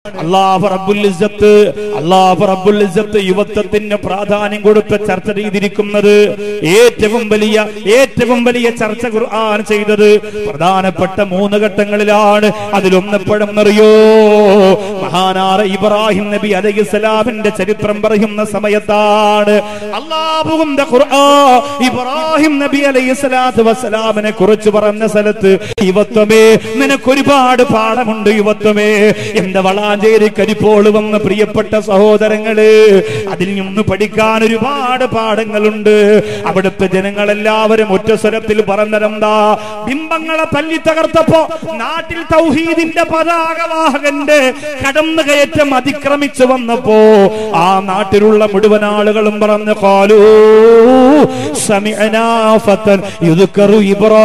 അള്ളാഹു റബ്ബുൽ ഇസ്സത്ത് അള്ളാഹു റബ്ബുൽ ഇസ്സത്ത് യുവത്വത്തിന് പ്രാധാന്യം കൊടുത്ത് ചർച്ച ചെയ്തിരിക്കുന്നത് ഏറ്റവും വലിയ ഏറ്റവും വലിയ ചർച്ച ഖുർആൻ ചെയ്തത് പ്രധാനപ്പെട്ട മൂന്ന് ഘട്ടങ്ങളിലാണ് അതിലൊന്നെപ്പോഴെന്നറിയോ മഹാനാറ ഇബ്രാഹിം നബി അലൈഹി സ്വലാമിന്റെ ചരിത്രം പറയുന്ന സമയത്താണ് അള്ളാഹുവിന്റെ ഖുർആൻ ഇബ്രാഹിം നബി അലൈഹി സ്വലാത്തു വസ്സലാമിനെ കുറിച്ച് പറഞ്ഞ സ്ഥലത്ത് യുവത്വമേ നിനക്ക് ഒരുപാട് പാഠമുണ്ട് യുവത്വമേ എന്റെ വളാഞ്ചേരി കരിപ്പോള് വന്ന പ്രിയപ്പെട്ട സഹോദരങ്ങള് അതിൽ നിന്ന് പഠിക്കാൻ ഒരുപാട് പാഠങ്ങളുണ്ട് അവിടുത്തെ ജനങ്ങളെല്ലാവരും ഒറ്റ സ്വരത്തിൽ പറഞ്ഞതെന്താ ബിംബങ്ങളെ തല്ലി തകർത്തപ്പോ നാട്ടിൽ തൗഹീദിന്റെ പതാകവാഹകന്റെ കടന്നു കയറ്റം അതിക്രമിച്ചു വന്നപ്പോ ആ നാട്ടിലുള്ള മുഴുവൻ ആളുകളും പറഞ്ഞു കാലൂ സമിഅനാ ഫതൻ യുദ്കറു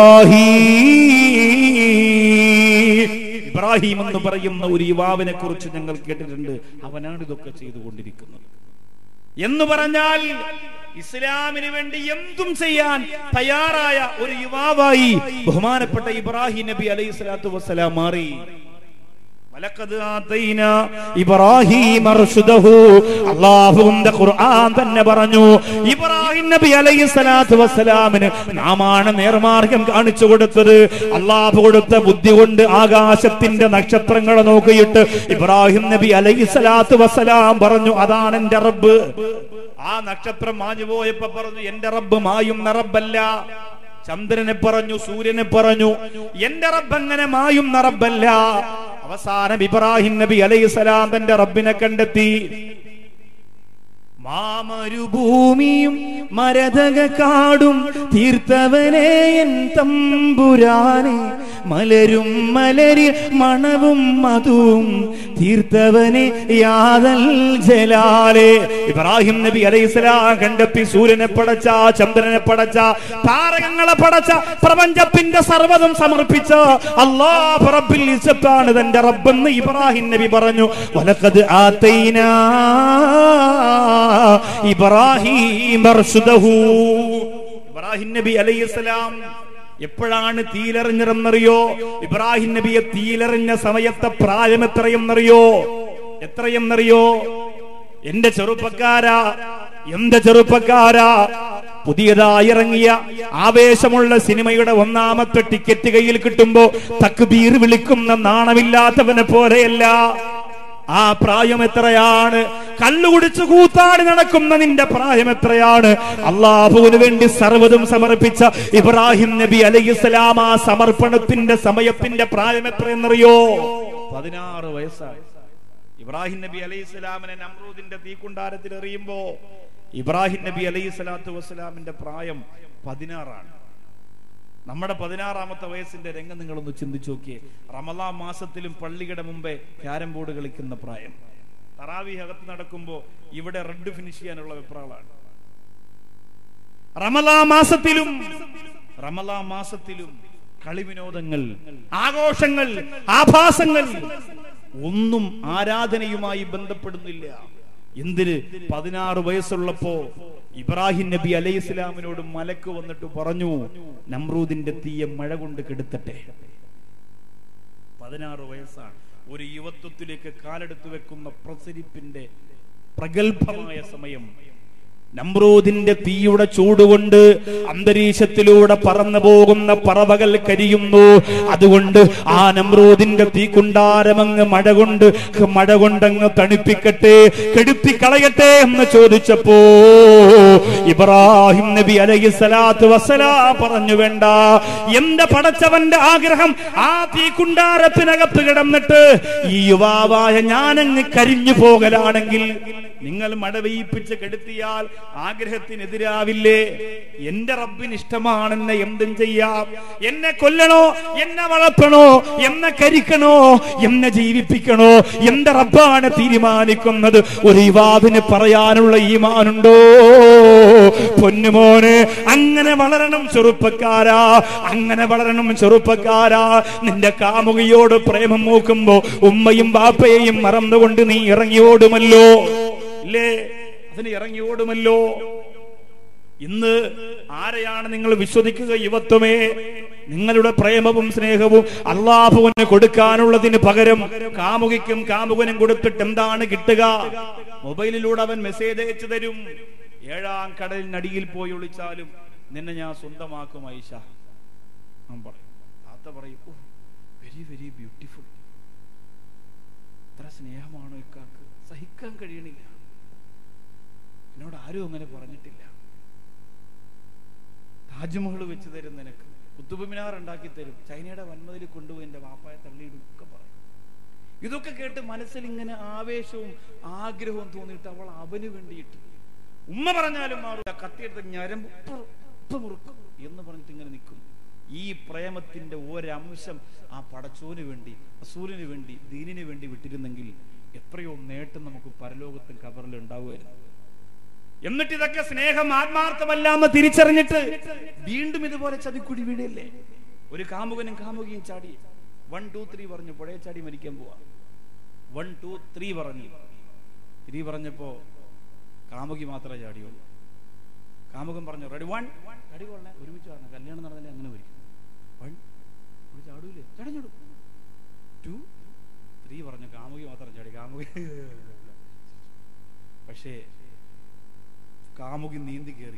ഇബ്രാഹീം ഇബ്രാഹിം എന്ന് പറയുന്ന ഒരു യുവാവിനെ കുറിച്ച് ഞങ്ങൾ കേട്ടിട്ടുണ്ട് അവനാണ് ഇതൊക്കെ ചെയ്തുകൊണ്ടിരിക്കുന്നത് എന്ന് പറഞ്ഞാൽ ഇസ്ലാമിന് വേണ്ടി എന്തും ചെയ്യാൻ തയ്യാറായ ഒരു യുവാവായി ബഹുമാനപ്പെട്ട ഇബ്രാഹിം നബി അലൈഹി സ്വലാത്തു വസ്സലാം മാറി വലഖദ് ആതൈനാ ഇബ്രാഹീമ റുശ്ദഹു അല്ലാഹുവിന്റെ ഖുർആൻ തന്നെ പറഞ്ഞു ഇബ്രാഹിം നബി അലൈഹി സ്വലാത്തു വസ്സലാമിന് നാമാണ് നേർമാർഗം കാണിച്ചു കൊടുത്തത് അള്ളാഹു കൊടുത്ത ബുദ്ധി കൊണ്ട് ആകാശത്തിന്റെ നക്ഷത്രങ്ങളെ നോക്കിയിട്ട് ഇബ്രാഹിം നബി അലൈഹി സ്വലാത്തു വസ്സലാം പറഞ്ഞു അതാണ് എന്റെ റബ്ബ് ആ നക്ഷത്രം മാഞ്ഞു പോയപ്പോ പറഞ്ഞു എന്റെ റബ്ബ് മായുന്ന റബ്ബല്ല ചന്ദ്രനെ പറഞ്ഞു സൂര്യനെ പറഞ്ഞു എന്റെ റബ്ബ് അങ്ങനെ മായുന്ന റബ്ബല്ല അവസാനം ഇബ്രാഹിം നബി അലൈഹി സ്വലാം തന്റെ റബ്ബിനെ കണ്ടെത്തി മാമരുഭൂമിയും മരതക കാടും തീർത്തവനെ എൻ തമ്പുരാനെ മലരും മലരി മണവും മധുവും തീർത്തവനെ യാതൽ ജലാലെ ഇബ്രാഹിം നബി അലൈഹിസ്സലാം കണ്ടെത്തി സൂര്യനെ പടച്ച ചന്ദ്രനെ പടച്ച താരകങ്ങളെ പടച്ച പ്രപഞ്ചത്തിന്റെ സർവ്വതും സമർപ്പിച്ച അള്ളാഹു റബ്ബിൽ ഇസ്സത്താണ് തന്റെ റബ്ബെന്ന് ഇബ്രാഹിം നബി പറഞ്ഞു വലഖദ് ആതൈനാ ഇബ്രാഹിം അർശുദഹു ഇബ്രാഹിം നബി അലൈഹിസ്സലാം എപ്പോഴാണ് തീലെറിഞ്ഞതെന്നറിയോ ഇബ്രാഹിം നബിയെ തീലെറിഞ്ഞ സമയത്തെ പ്രായം എത്രയെന്നറിയോ എത്രയെന്നറിയോ എന്റെ ചെറുപ്പക്കാരാ എന്റെ ചെറുപ്പക്കാരാ പുതിയതായി ഇറങ്ങിയ ആവേശമുള്ള സിനിമയുടെ ഒന്നാമത്തെ ടിക്കറ്റ് കയ്യിൽ കിട്ടുമ്പോ തക്ബീർ വിളിക്കുന്ന നാണമില്ലാത്തവനെ പോലെയല്ല ആ പ്രായം എത്രയാണ് കല്ലുകുടിച്ച് കൂത്താടി നടക്കുന്ന നിന്റെ പ്രായം എത്രയാണ് അള്ളാഹുവിന് വേണ്ടി സർവ്വതും സമർപ്പിച്ച ഇബ്രാഹിം നബി അലൈഹിസ്സലാം ആ സമർപ്പണത്തിന്റെ സമയത്തിന്റെ പ്രായം എത്രയെന്നറിയോ പതിനാറ് വയസ്സായി ഇബ്രാഹിം നബി അലൈഹി സ്വലാമിനെ നമ്രൂദിന്റെ തീക്കുണ്ടാരത്തിൽ എറിയുമ്പോ ഇബ്രാഹിം നബി അലൈഹി സ്വലാത്തു വസ്സലാമിന്റെ പ്രായം പതിനാറാണ് നമ്മുടെ പതിനാറാമത്തെ വയസ്സിന്റെ രംഗം നിങ്ങളൊന്ന് ചിന്തിച്ചു നോക്കിയേ റമലാ മാസത്തിലും പള്ളിയുടെ മുമ്പേ ക്യാരം ബോർഡ് കളിക്കുന്ന പ്രായം തറാവി അകത്ത് നടക്കുമ്പോ ഇവിടെ റെഡ് ഫിനിഷ് ചെയ്യാനുള്ള വെപ്രാളാണ് റമലാ മാസത്തിലും റമലാ മാസത്തിലും കളിവിനോദങ്ങൾ ആഘോഷങ്ങൾ ആഭാസങ്ങൾ ഒന്നും ആരാധനയുമായി ബന്ധപ്പെടുന്നില്ല എന്തിന് പതിനാറ് വയസ്സുള്ളപ്പോ ഇബ്രാഹിം നബി അലൈഹി ഇസ്ലാമിനോട് മലക്ക് വന്നിട്ട് പറഞ്ഞു നമ്രൂദിന്റെ തീയെ മഴ കൊണ്ട് കെടുത്തട്ടെ പതിനാറ് വയസ്സാണ് ഒരു യുവത്വത്തിലേക്ക് കാലെടുത്തു വെക്കുന്ന പ്രസരിപ്പിന്റെ പ്രഗത്ഭമായ സമയം നമ്രൂദിന്റെ തീയുടെ ചൂടുകൊണ്ട് അന്തരീക്ഷത്തിലൂടെ പറന്നു പോകുന്ന പറവകൾ കരിയുന്നു അതുകൊണ്ട് ആ നമ്രൂദിന്റെ തീക്കുണ്ടാരമങ്ങ് മഴ കൊണ്ട് മഴ കൊണ്ടങ്ങ് തണുപ്പിക്കട്ടെ കെടുത്തി കളയട്ടെ എന്ന് ചോദിച്ചപ്പോ ഇബ്രാഹിം നബി അലൈഹി സ്വലാത്തു വസ്സലാ പറഞ്ഞു വേണ്ട എന്റെ പടച്ചവന്റെ ആഗ്രഹം ആ തീക്കുണ്ടാരത്തിനകത്ത് കിടന്നിട്ട് ഈ യുവാവായ ഞാനങ്ങ് കരിഞ്ഞു പോകലാണെങ്കിൽ നിങ്ങൾ മഴ പെയ്യിപ്പിച്ച് കെടുത്തിയാൽ ആഗ്രഹത്തിനെതിരാവില്ലേ എന്റെ റബ്ബിന് ഇഷ്ടമാണെന്നെ എന്തും ചെയ്യാം എന്നെ കൊല്ലണോ എന്നെ വളർത്തണോ എന്നെ കരിക്കണോ എന്നെ ജീവിപ്പിക്കണോ എന്റെ റബ്ബാണ് തീരുമാനിക്കുന്നത് ഒരു യുവാവിന് പറയാനുള്ള ഈമാനുണ്ടോ പൊന്നുമോന് അങ്ങനെ വളരണം ചെറുപ്പക്കാരാ അങ്ങനെ വളരണം ചെറുപ്പക്കാരാ നിന്റെ കാമുകിയോട് പ്രേമം നോക്കുമ്പോ ഉമ്മയും ബാപ്പയെയും മറന്നുകൊണ്ട് നീ ഇറങ്ങി ഓടുമല്ലോ ഇല്ലേ അതിന് ഇറങ്ങി ഓടുമല്ലോ ഇന്ന് ആരെയാണ് നിങ്ങൾ വിശ്വസിക്കുക യുവത്വമേ നിങ്ങളുടെ പ്രേമവും സ്നേഹവും അള്ളാഹുവിന് കൊടുക്കാനുള്ളതിന് പകരം കാമുകിക്കും കാമുകനും കൊടുത്തിട്ട് എന്താണ് കിട്ടുക മൊബൈലിലൂടെ അവൻ മെസ്സേജ് അയച്ചു തരും ഏഴാം കടലിനടിയിൽ പോയി ഒളിച്ചാലും നിന്നെ ഞാൻ സ്വന്തമാക്കും ഐഷ അവൻ പറയും താത്ത പറയും ഓ വെരി വെരി ബ്യൂട്ടിഫുൾ ഇത്ര സ്നേഹമാണോ ഇക്കാക്ക് സഹിക്കാൻ കഴിയണില്ല എന്നോട് ആരും അങ്ങനെ പറഞ്ഞിട്ടില്ല താജ്മഹൽ വെച്ച് തരും നിനക്ക് കുത്തുബ് മിനാർ ഉണ്ടാക്കി തരും ചൈനയുടെ വന്മതിൽ കൊണ്ടുപോയി എന്റെ വാപ്പായെ തള്ളിയിടും ഒക്കെ പറയും ഇതൊക്കെ കേട്ട് മനസ്സിൽ ഇങ്ങനെ ആവേശവും ആഗ്രഹവും തോന്നിയിട്ട് അവൾ അവന് വേണ്ടിയിട്ട് ഉമ്മ പറഞ്ഞാലും മാറില്ല കത്തിയെടുത്ത് ഞരമ്പ് ഉപ്പ് ഉപ്പ് മുറുക്കും എന്ന് പറഞ്ഞിട്ട് ഇങ്ങനെ നിൽക്കും ഈ പ്രേമത്തിന്റെ ഒരംശം ആ പടച്ചോന് വേണ്ടി അസൂലിന് വേണ്ടി ദീനിന് വേണ്ടി വിട്ടിരുന്നെങ്കിൽ എത്രയോ നേട്ടം നമുക്ക് പരലോകത്തും കബറിൽ ഉണ്ടാവുമായിരുന്നു എന്നിട്ട് ഇതൊക്കെ സ്നേഹം ആത്മാർത്ഥമല്ല എന്ന് തിരിച്ചറിഞ്ഞിട്ട് വീണ്ടും ഇതുപോലെ ചതിക്കുടി വീഴല്ലേ ഒരു കാമുകനും കാമുകിയും ചാടി വൺ ടു ത്രീ പറഞ്ഞു പുഴയെ ചാടി മരിക്കാൻ പോവാ വൺ ടു ത്രീ പറഞ്ഞു ത്രീ പറഞ്ഞപ്പോ കാമുകി മാത്രമേ ചാടിയുള്ളൂ കാമുകൻ പറഞ്ഞു റെഡി വൺ ചാടി കൊള്ളേ ഒരുമിച്ച് പറഞ്ഞു കല്യാണം നടന്നില്ലേ അങ്ങനെ മരിക്കും വൺ ഒരു ചാടൂലേ ചടഞ്ഞിടും ടു ത്രീ പറഞ്ഞു കാമുകി മാത്രം ചാടി കാമുകി പക്ഷേ കാമുകി നീന്തി കയറി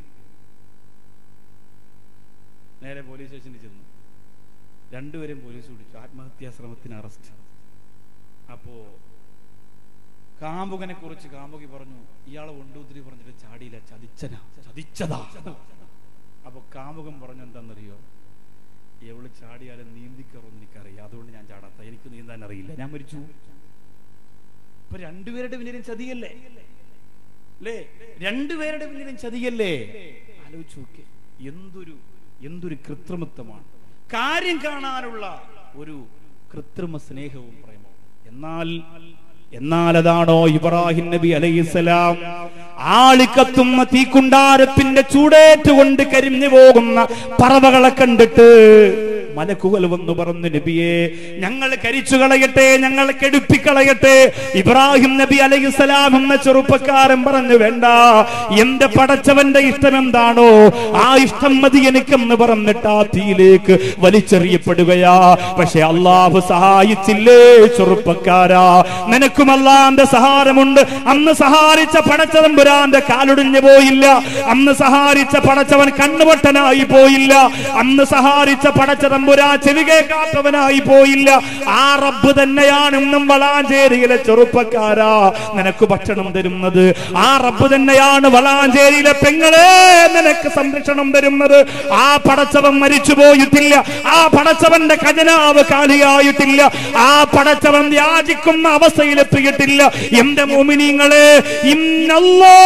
നേരെ പോലീസ് സ്റ്റേഷനിൽ ചെന്നു രണ്ടുപേരും പോലീസ് പിടിച്ചു ആത്മഹത്യാ ശ്രമത്തിന് അറസ്റ്റ് അപ്പോ കാമുകനെ കുറിച്ച് കാമുകി പറഞ്ഞു ഇയാളെ ഒണ്ടൂത്തിരി പറഞ്ഞിട്ട് ചാടിയില്ല ചതിച്ചനാ ചതിച്ചതാ അപ്പൊ കാമുകൻ പറഞ്ഞു എന്താണെന്നറിയോ എവള് ചാടിയാലും നീന്തിക്കറൊന്നും എനിക്കറിയാം അതുകൊണ്ട് ഞാൻ ചാടാത്ത എനിക്ക് നീന്താൻ അറിയില്ല ഞാൻ മരിച്ചു ഇപ്പൊ രണ്ടുപേരുടെ പിന്നിലും ചതിയല്ലേ അല്ലേ രണ്ടുപേരുടെ പിന്നിലും ചതിയല്ലേ ആലോചിച്ച് നോക്കെ എന്തൊരു എന്തൊരു കൃത്രിമത്വമാണ് കാര്യം കാണാനുള്ള ഒരു കൃത്രിമ സ്നേഹവും പ്രേമവും എന്നാൽ എന്നാൽ അതാണോ ഇബ്രാഹിം നബി അലൈഹിസ്സലാം ആളിക്കത്തുന്ന തീക്കുണ്ടാരത്തിന്റെ ചൂടേറ്റുകൊണ്ട് കരിഞ്ഞു പോകുന്ന പറവകളെ കണ്ടിട്ട് മലക്കുകൾ വന്നു പറഞ്ഞു നബിയെ ഞങ്ങൾ കരിച്ചു കളയട്ടെ ഞങ്ങൾ കെടുപ്പിക്കളയട്ടെ ഇബ്രാഹിം നബി അലൈഹിസ്സലാം എന്ന ചെറുപ്പക്കാരൻ പറഞ്ഞു വേണ്ട എന്റെ പടച്ചവന്റെ ഇഷ്ടം എന്താണോ ആ ഇഷ്ടം മതി എനിക്കെന്ന് പറഞ്ഞിട്ട് ആ തീയിലേക്ക് വലിച്ചെറിയപ്പെടുകയാ പക്ഷെ അള്ളാഹു സഹായിച്ചില്ലേ ചെറുപ്പക്കാരാ നിനക്കും അള്ളാന്റെ സഹാരമുണ്ട് അന്ന് സഹാരിച്ച പടച്ചതമ്പുരാന്റെ കാലൊടിഞ്ഞു പോയില്ല അന്ന് സഹാരിച്ച പടച്ചവൻ കണ്ണുപൊട്ടനായി പോയില്ല അന്ന് സഹാരിച്ച പടച്ചതമ്പുരാൻ ചെവി കേൾക്കാത്തവനായി പോയില്ല ആ റബ്ബ് തന്നെയാണ് ഇന്നും വളാഞ്ചേരിയിലെ ചെറുപ്പക്കാരാ നിനക്ക് ഭക്ഷണം തരുന്നത് ആ റബ്ബ് തന്നെയാണ് വളാഞ്ചേരിയിലെ പെങ്ങളെ നിനക്ക് സംരക്ഷണം തരുന്നത് ആ പടച്ചവൻ മരിച്ചു പോയിട്ടില്ല ആ പടച്ചവന്റെ ഖജനാവ് കാലിയായിട്ടില്ല ആ പടച്ചവൻ യാചിക്കുന്ന അവസ്ഥയിലെത്തിയിട്ടില്ല എന്റെ മോമിനിങ്ങളെ ഇന്നല്ലോ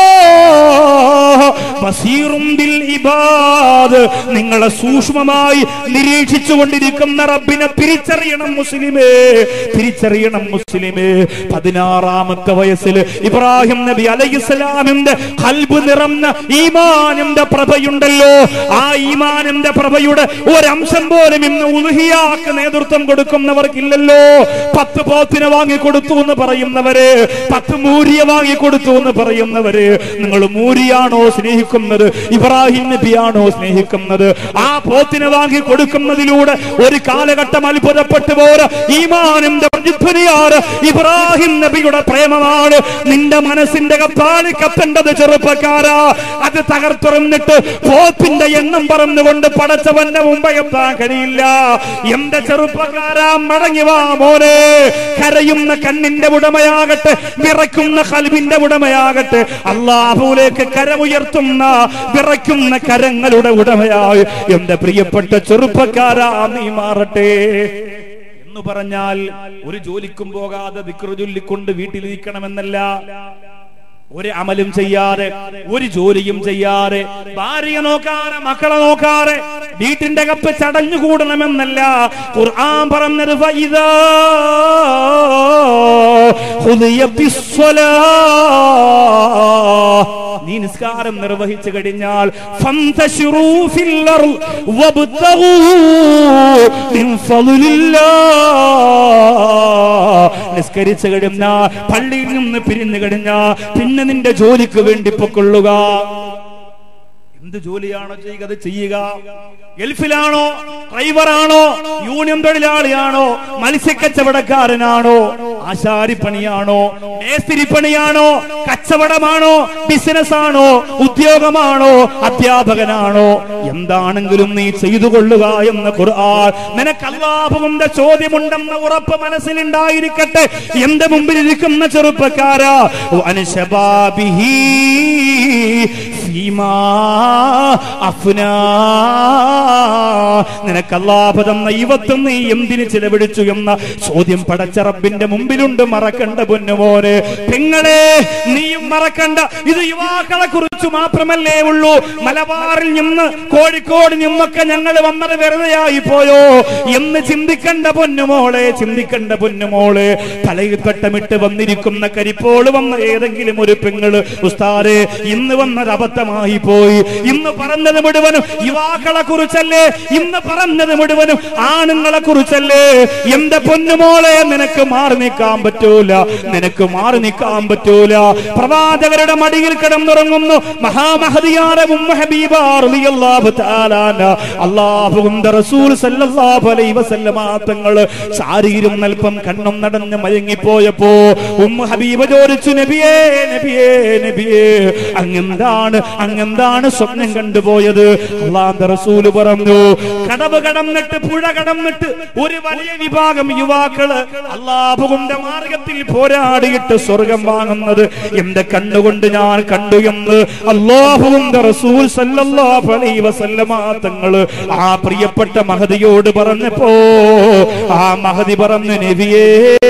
ബസീറും ബിൽ ഇബാദ് നിങ്ങളെ സൂക്ഷ്മമായി നിരീക്ഷിച്ചു കൊണ്ടിരിക്കുന്ന റബ്ബിനെ തിരിച്ചറിയണം മുസ്ലിമേ തിരിച്ചറിയണം മുസ്ലിമേ പതിനാറാമത്തെ വയസ്സിൽ ഇബ്രാഹിം നബി അലൈഹിസ്സലാമിന്റെ കൽബ് നിറഞ്ഞ ഈമാനിന്റെ പ്രഭയുണ്ടല്ലോ ആ ഈമാനിന്റെ പ്രഭയുടെ ഒരംശം പോലും ഇന്ന് ഉൽഹിയാക്ക് നേതൃത്വം കൊടുക്കുന്നവർക്കില്ലല്ലോ പത്ത് പോത്തിനെ വാങ്ങി കൊടുത്തു എന്ന് പറയുന്നവര് പത്ത് മൂരിയ വാങ്ങി കൊടുത്തു എന്ന് പറയുന്നവര് നിങ്ങൾ മൂരിയാണോ സ്നേഹിക്കുന്നത് ഇബ്രാഹിം നബിയാണോ സ്നേഹിക്കുന്നത് ആ പോത്തിനെ വാങ്ങി കൊടുക്കുന്നതിലൂടെ ഒരു കാലഘട്ടം അത്ഭുതപ്പെട്ടു പോരാ ഈമാനിന്റെ പ്രതിധ്വനിയാണ് ഇബ്രാഹിം നബിയുടെ പ്രേമമാണ് നിന്റെ മനസ്സിന്റെ കപ്പാളി കത്തേണ്ടത് ചെറുപ്പക്കാരാ അത് തകർത്തുറന്നിട്ട് പോത്തിന്റെ എണ്ണം പറന്നുകൊണ്ട് പടച്ചവന്റെ മുമ്പ് എത്താൻ കഴിയില്ല എന്റെ ചെറുപ്പക്കാരാ മടങ്ങി വാ മോനെ കരയുന്ന കണ്ണിന്റെ ഉടമയാകട്ടെ വിറയ്ക്കുന്ന കൽവിന്റെ ഉടമയാകട്ടെ അള്ളാഹുലേക്ക് കരമുയർത്തുന്ന വിറയ്ക്കുന്ന കരങ്ങളുടെ ഉടമയായി എന്റെ പ്രിയപ്പെട്ട ചെറുപ്പക്കാരാ നീ മാറട്ടെ എന്ന് പറഞ്ഞാൽ ഒരു ജോലിക്കും പോകാതെ ദിക്റ് ചൊല്ലിക്കൊണ്ട് വീട്ടിലിരിക്കണമെന്നല്ല ഒരു അമലും ചെയ്യാതെ ഒരു ജോലിയും ചെയ്യാതെ ഭാര്യയെ നോക്കാതെ മക്കളെ നോക്കാതെ വീട്ടിന്റെ കപ്പ് ചടഞ്ഞുകൂടണമെന്നല്ല ഖുർആൻ പറഞ്ഞത് ഫഇദാ ഖുദിയത്തിസ്സലാ. നീ നിസ്കാരം നിർവഹിച്ചു കഴിഞ്ഞാൽ ഫന്തശിറൂ ഫിൽ അർള് വബ്തഗൂ മിൻ ഫളില്ലാ. നിസ്കരിച്ചു കഴിഞ്ഞ പള്ളിയിൽ നിന്ന് പിരിഞ്ഞു കഴിഞ്ഞ പിന്നെ നിന്റെ ജോലിക്ക് വേണ്ടി പൊക്കൊള്ളുക എന്ത് എന്ത് ജോലിയാണോ ചെയ്യുക അത് ചെയ്യുക ഗൾഫിലാണോ ഡ്രൈവറാണോ യൂണിയൻ തൊഴിലാളിയാണോ മത്സ്യക്കച്ചവടക്കാരനാണോ ആശാരിപ്പണിയാണോ മേസ്തിരിപ്പണിയാണോ കച്ചവടമാണോ ബിസിനസ് ആണോ ഉദ്യോഗമാണോ അധ്യാപകനാണോ എന്താണെങ്കിലും നീ ചെയ്തു കൊള്ളുക എന്ന് ഖുർആൻ നിനക്ക് അല്ലാഹുവിന്റെ ചോദ്യമുണ്ടെന്ന ഉറപ്പ് മനസ്സിലുണ്ടായിരിക്കട്ടെ എന്റെ മുമ്പിൽ ഇരിക്കുന്ന ചെറുപ്പക്കാരാ അനുശബാബിഹി ഫീമാ അഫ്നാ നിനക്ക് അല്ലാഹു തന്ന യുവത്വം നീ എന്തിന് ചിലവഴിച്ചു എന്ന ചോദ്യം പടച്ച റബ്ബിന്റെ മുമ്പിലുണ്ട് മറക്കണ്ട പൊന്നുമോനെ പെങ്ങളെ നീയും മറക്കണ്ട ഇത് യുവാക്കളെ കുറിച്ച് മാത്രമല്ലേ ഉള്ളൂ മലബാറിൽ നിന്ന് കോഴിക്കോട് നിന്നൊക്കെ ഞങ്ങൾ വന്നത് വെറുതെയായി പോയോ എന്ന് ചിന്തിക്കണ്ട പൊന്നുമോളെ ചിന്തിക്കണ്ട പൊന്നുമോളെ തലയിൽ പെട്ടമിട്ട് വന്നിരിക്കുന്ന കരിപ്പോള് വന്ന ഏതെങ്കിലും ഒരു പെങ്ങള് ഉസ്താരെ ഇന്ന് വന്നത് അബദ്ധമായി പോയി ഇന്ന് പറഞ്ഞത് മുഴുവനും യുവാക്കളെ കുറിച്ചല്ലേ ഇന്ന് പറഞ്ഞത് മുഴുവനും ആണുങ്ങളെ കുറിച്ചല്ലേ എന്റെ പൊന്നുമോളെ നിനക്ക് മാറി നിൽക്കാൻ പറ്റൂല നിനക്ക് മാറി നിൽക്കാൻ പറ്റൂല പ്രവാചകരുടെ മടിയിൽ കിടന്നുറങ്ങുന്നു മഹാമഹതിയാറെ ഉമ്മ ഹബീബ റളിയല്ലാഹു തആല അൻഹ. അല്ലാഹുവിന്റെ റസൂൽ സല്ലല്ലാഹു അലൈഹി വസല്ലമ തങ്ങൾ ശാരീരം അല്പം കണ്ണും നടന്ന് മയങ്ങിപ്പോയപ്പോ ഉമ്മ ഹബീബ ചോദിച്ചു നബിയേ നബിയേ നബിയേ അങ്ങെന്താണ് അങ്ങെന്താണ് സ്വപ്നം കണ്ടുപോയത് അള്ളാന്റെ റസൂല് പറഞ്ഞു കടവ് കടന്നിട്ട് പുഴ കടന്നിട്ട് ഒരു വലിയ വിഭാഗം യുവാക്കള് അള്ളാഹുവിന്റെ മാർഗത്തിൽ പോരാടിയിട്ട് സ്വർഗം വാങ്ങുന്നത് എന്റെ കണ്ണുകൊണ്ട് ഞാൻ കണ്ടു എന്ന് അള്ളാഹുവിന്റെ റസൂൽ സല്ലല്ലാഹു അലൈഹി വസല്ലമ തങ്ങള് ആ പ്രിയപ്പെട്ട മഹദിയോട് പറഞ്ഞപ്പോ ആ മഹദി പറഞ്ഞു നബിയേ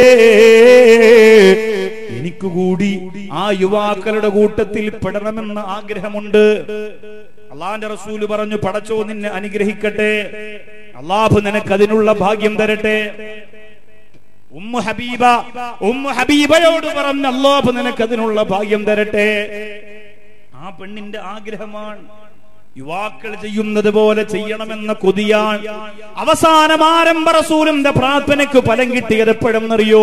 എനിക്ക് കൂടി ആ യുവാക്കളുടെ കൂട്ടത്തിൽ പെടണമെന്ന് ആഗ്രഹമുണ്ട് അള്ളാന്റെ റസൂല് പറഞ്ഞു പടച്ചോ നിന്നെ അനുഗ്രഹിക്കട്ടെ അള്ളാഹു നിനക്ക് അതിനുള്ള ഭാഗ്യം തരട്ടെ ഉമ്മു ഹബീബ ഉമ്മു ഹബീബയോട് പറഞ്ഞു അള്ളാഹു നിനക്ക് അതിനുള്ള ഭാഗ്യം തരട്ടെ ആ പെണ്ണിന്റെ ആഗ്രഹമാണ് യുവാക്കൾ ചെയ്യുന്നത് പോലെ ചെയ്യണമെന്ന കൊതിയാൻ അവസാനം ആരംഭ റസൂലിന്റെ പ്രാർത്ഥനയ്ക്ക് ഫലം കിട്ടിയത് എപ്പോഴെന്നറിയോ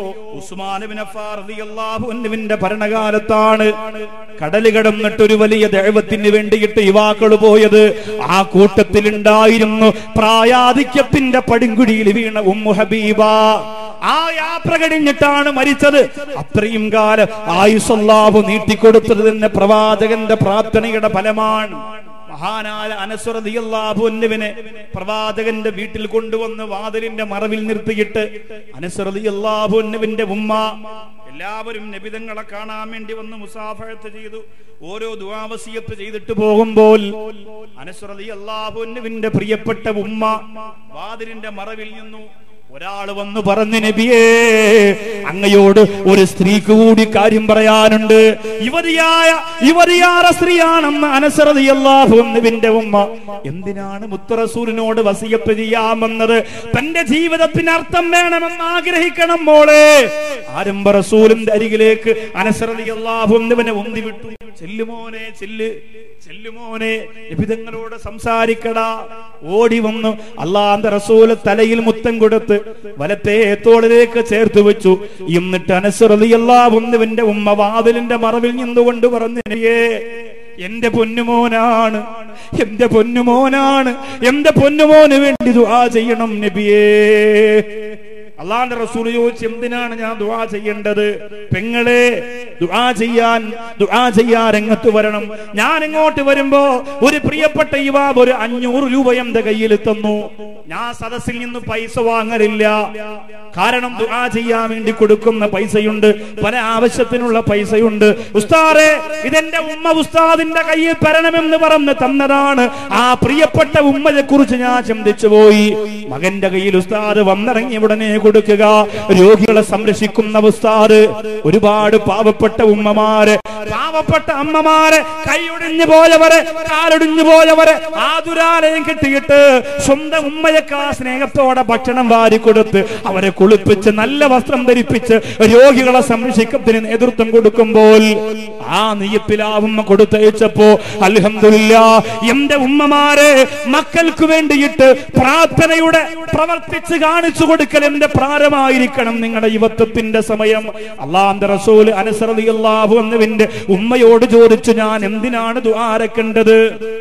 ഉസ്മാനുവിന്റെ ഭരണകാലത്താണ് കടല് കടന്നിട്ട് ഒരു വലിയ ദൈവത്തിന് വേണ്ടിയിട്ട് യുവാക്കൾ പോയത് ആ കൂട്ടത്തിൽ ഉണ്ടായിരുന്നു പ്രായാധിക്യത്തിന്റെ പടുങ്കുഴിയിൽ വീണ ഉമ്മു ഹബീബ ആ യാത്ര കഴിഞ്ഞിട്ടാണ് മരിച്ചത് അത്രയും കാലം ആയുസല്ലാഹു നീട്ടിക്കൊടുത്തത് തന്നെ പ്രവാചകന്റെ പ്രാർത്ഥനയുടെ ഫലമാണ് മഹാനായ അനസ്വറതിയല്ലാഹുവിനെ പ്രവാചകന്റെ വീട്ടിൽ കൊണ്ടുവന്ന് വാതിലിന്റെ മറവിൽ നിർത്തിയിട്ട് അനസ്വറതിയല്ലാഹുവിന്റെ ഉമ്മ എല്ലാവരും നബിതങ്ങളെ കാണാൻ വേണ്ടി വന്ന് മുസാഫഴത്ത് ചെയ്തു ഓരോ ദുവാവസിയത്ത് ചെയ്തിട്ട് പോകുമ്പോൾ അനസ്വറതി അള്ളാഹുവിന്റെ പ്രിയപ്പെട്ട ഉമ്മ വാതിലിന്റെ മറവിൽ നിന്നു ഒരാൾ വന്നു പറഞ്ഞു നബിയേ അങ്ങയോട് ഒരു സ്ത്രീക്ക് കൂടി കാര്യം പറയാനുണ്ട് യുവതിയായ യുവതിയാറ സ്ത്രീയാണെന്ന് അനസറതിയല്ലാഹുവിന്റെ ഉമ്മ എന്തിനാണ് മുത്തറസൂലിനോട് വസിയപ്പ് ചെയ്യാമെന്നത് തന്റെ ജീവിതത്തിന് അർത്ഥം വേണമെന്ന് ആഗ്രഹിക്കണം മോളെ ആരംഭ റസൂലിന്റെ അരികിലേക്ക് അനസറതിയല്ലാഹുവിനെ ഉന്തി വിട്ടു ചെല്ലുമോനെ ചെല്ല് ചെല്ലുമോനെ നിബിതങ്ങളോട് സംസാരിക്കടാ ഓടി വന്നു അള്ളാന്റെ റസൂല് തലയിൽ മുത്തം കൊടുത്ത് വലത്തെ തോളിലേക്ക് ചേർത്ത് വെച്ചു എന്നിട്ട് അനസ്വറിയല്ലാവുന്നവന്റെ ഉമ്മ വാതിലിന്റെ മറവിൽ നിന്നുകൊണ്ട് പറഞ്ഞു നബിയേ എന്റെ പൊന്നുമോനാണ് എന്റെ പൊന്നുമോനാണ് എന്റെ പൊന്നുമോന് വേണ്ടി ദുആ ചെയ്യണം നബിയേ അള്ളാന്റെ റസൂൽ ചോദിച്ചു എന്തിനാണ് ഞാൻ ദുആ ചെയ്യേണ്ടത് പെങ്ങളെ ദുആ ചെയ്യാൻ ദുആ ചെയ്യാൻ രംഗത്ത് വരണം ഞാൻ ഇങ്ങോട്ട് വരുമ്പോ ഒരു പ്രിയപ്പെട്ട യുവാവ് ഒരു അഞ്ഞൂറ് രൂപ എന്റെ കയ്യിൽ തന്നു ഞാൻ സദസ്സിൽ നിന്ന് പൈസ വാങ്ങലില്ല കാരണം ദുആ ചെയ്യാൻ വേണ്ടി കൊടുക്കുന്ന പൈസയുണ്ട് പല ആവശ്യത്തിനുള്ള പൈസയുണ്ട് ഉസ്താറെ ഇതെന്റെ ഉമ്മ ഉസ്താദിന്റെ കയ്യിൽ തരണമെന്ന് പറഞ്ഞ് തന്നതാണ് ആ പ്രിയപ്പെട്ട ഉമ്മയെ കുറിച്ച് ഞാൻ ചിന്തിച്ചു പോയി മകന്റെ കയ്യിൽ ഉസ്താദ് വന്നിറങ്ങി ഉടനെ കൊടുക്കുക രോഗികളെ സംരക്ഷിക്കുന്ന ഉസ്താദ് ഒരുപാട് പാവപ്പെട്ട ഉമ്മമാര് പാവപ്പെട്ട അമ്മമാരെ കൈയൊടിഞ്ഞു പോയവരെ കാലൊടിഞ്ഞു പോയവരെ ആതുരാലയം കിട്ടിയിട്ട് സ്വന്തം ഉമ്മയൊക്കെ സ്നേഹത്തോടെ ഭക്ഷണം വാരി കൊടുത്ത് അവരെ കുളിപ്പിച്ച് നല്ല വസ്ത്രം ധരിപ്പിച്ച് രോഗികളെ സംരക്ഷിക്കുന്നതിന് നേതൃത്വം കൊടുക്കുമ്പോൾ ആ നീയത്തിലാവുമ്മ കൊടുത്തയച്ചപ്പോ അൽഹംദുലില്ല എന്റെ ഉമ്മമാരെ മക്കൾക്ക് വേണ്ടിയിട്ട് പ്രാർത്ഥനയുടെ പ്രവർത്തിച്ച് കാണിച്ചു കൊടുക്കൽ എന്റെ പ്രാരമായിരിക്കണം നിങ്ങളുടെ യുവത്വത്തിന്റെ സമയം അള്ളാന്റെ റസൂൽ അനുസൃതി അള്ളാഹു എന്നതിന്റെ ഉമ്മയോട് ചോദിച്ചു ഞാൻ എന്തിനാണ് ദ്വാരക്കേണ്ടത്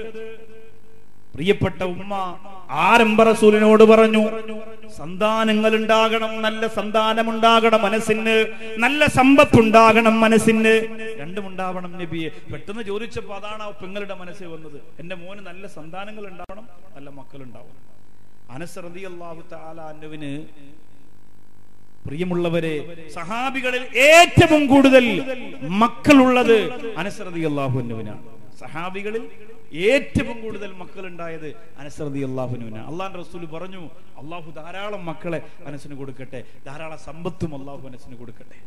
പ്രിയപ്പെട്ട ഉമ്മ ആരംഭ റസൂലിനോട് പറഞ്ഞു സന്താനങ്ങൾ ഉണ്ടാകണം നല്ല സന്താനം ഉണ്ടാകണം മനസ്സിന് നല്ല സമ്പത്ത് ഉണ്ടാകണം മനസ്സിന് രണ്ടും ഉണ്ടാവണം നബിയെ പെട്ടെന്ന് ചോദിച്ചപ്പോ അതാണ് ആ പെങ്ങളുടെ മനസ്സിൽ വന്നത് എന്റെ മോന് നല്ല സന്താനങ്ങൾ ഉണ്ടാവണം നല്ല മക്കൾ ഉണ്ടാവണം അനസ് റളിയല്ലാഹു തആല അന്നുവിന് പ്രിയമുള്ളവരെ സഹാബികളിൽ ഏറ്റവും കൂടുതൽ മക്കളുള്ളത് അനസ്രതി അള്ളാഹുവിനാണ് സഹാബികളിൽ ഏറ്റവും കൂടുതൽ മക്കൾ ഉണ്ടായത് അനസ്രതി അള്ളാഹുവിനാണ് അള്ളാഹ് റസൂൽ പറഞ്ഞു അള്ളാഹു ധാരാളം മക്കളെ അനസിന് കൊടുക്കട്ടെ ധാരാളം സമ്പത്തും അള്ളാഹു അനസിന് കൊടുക്കട്ടെ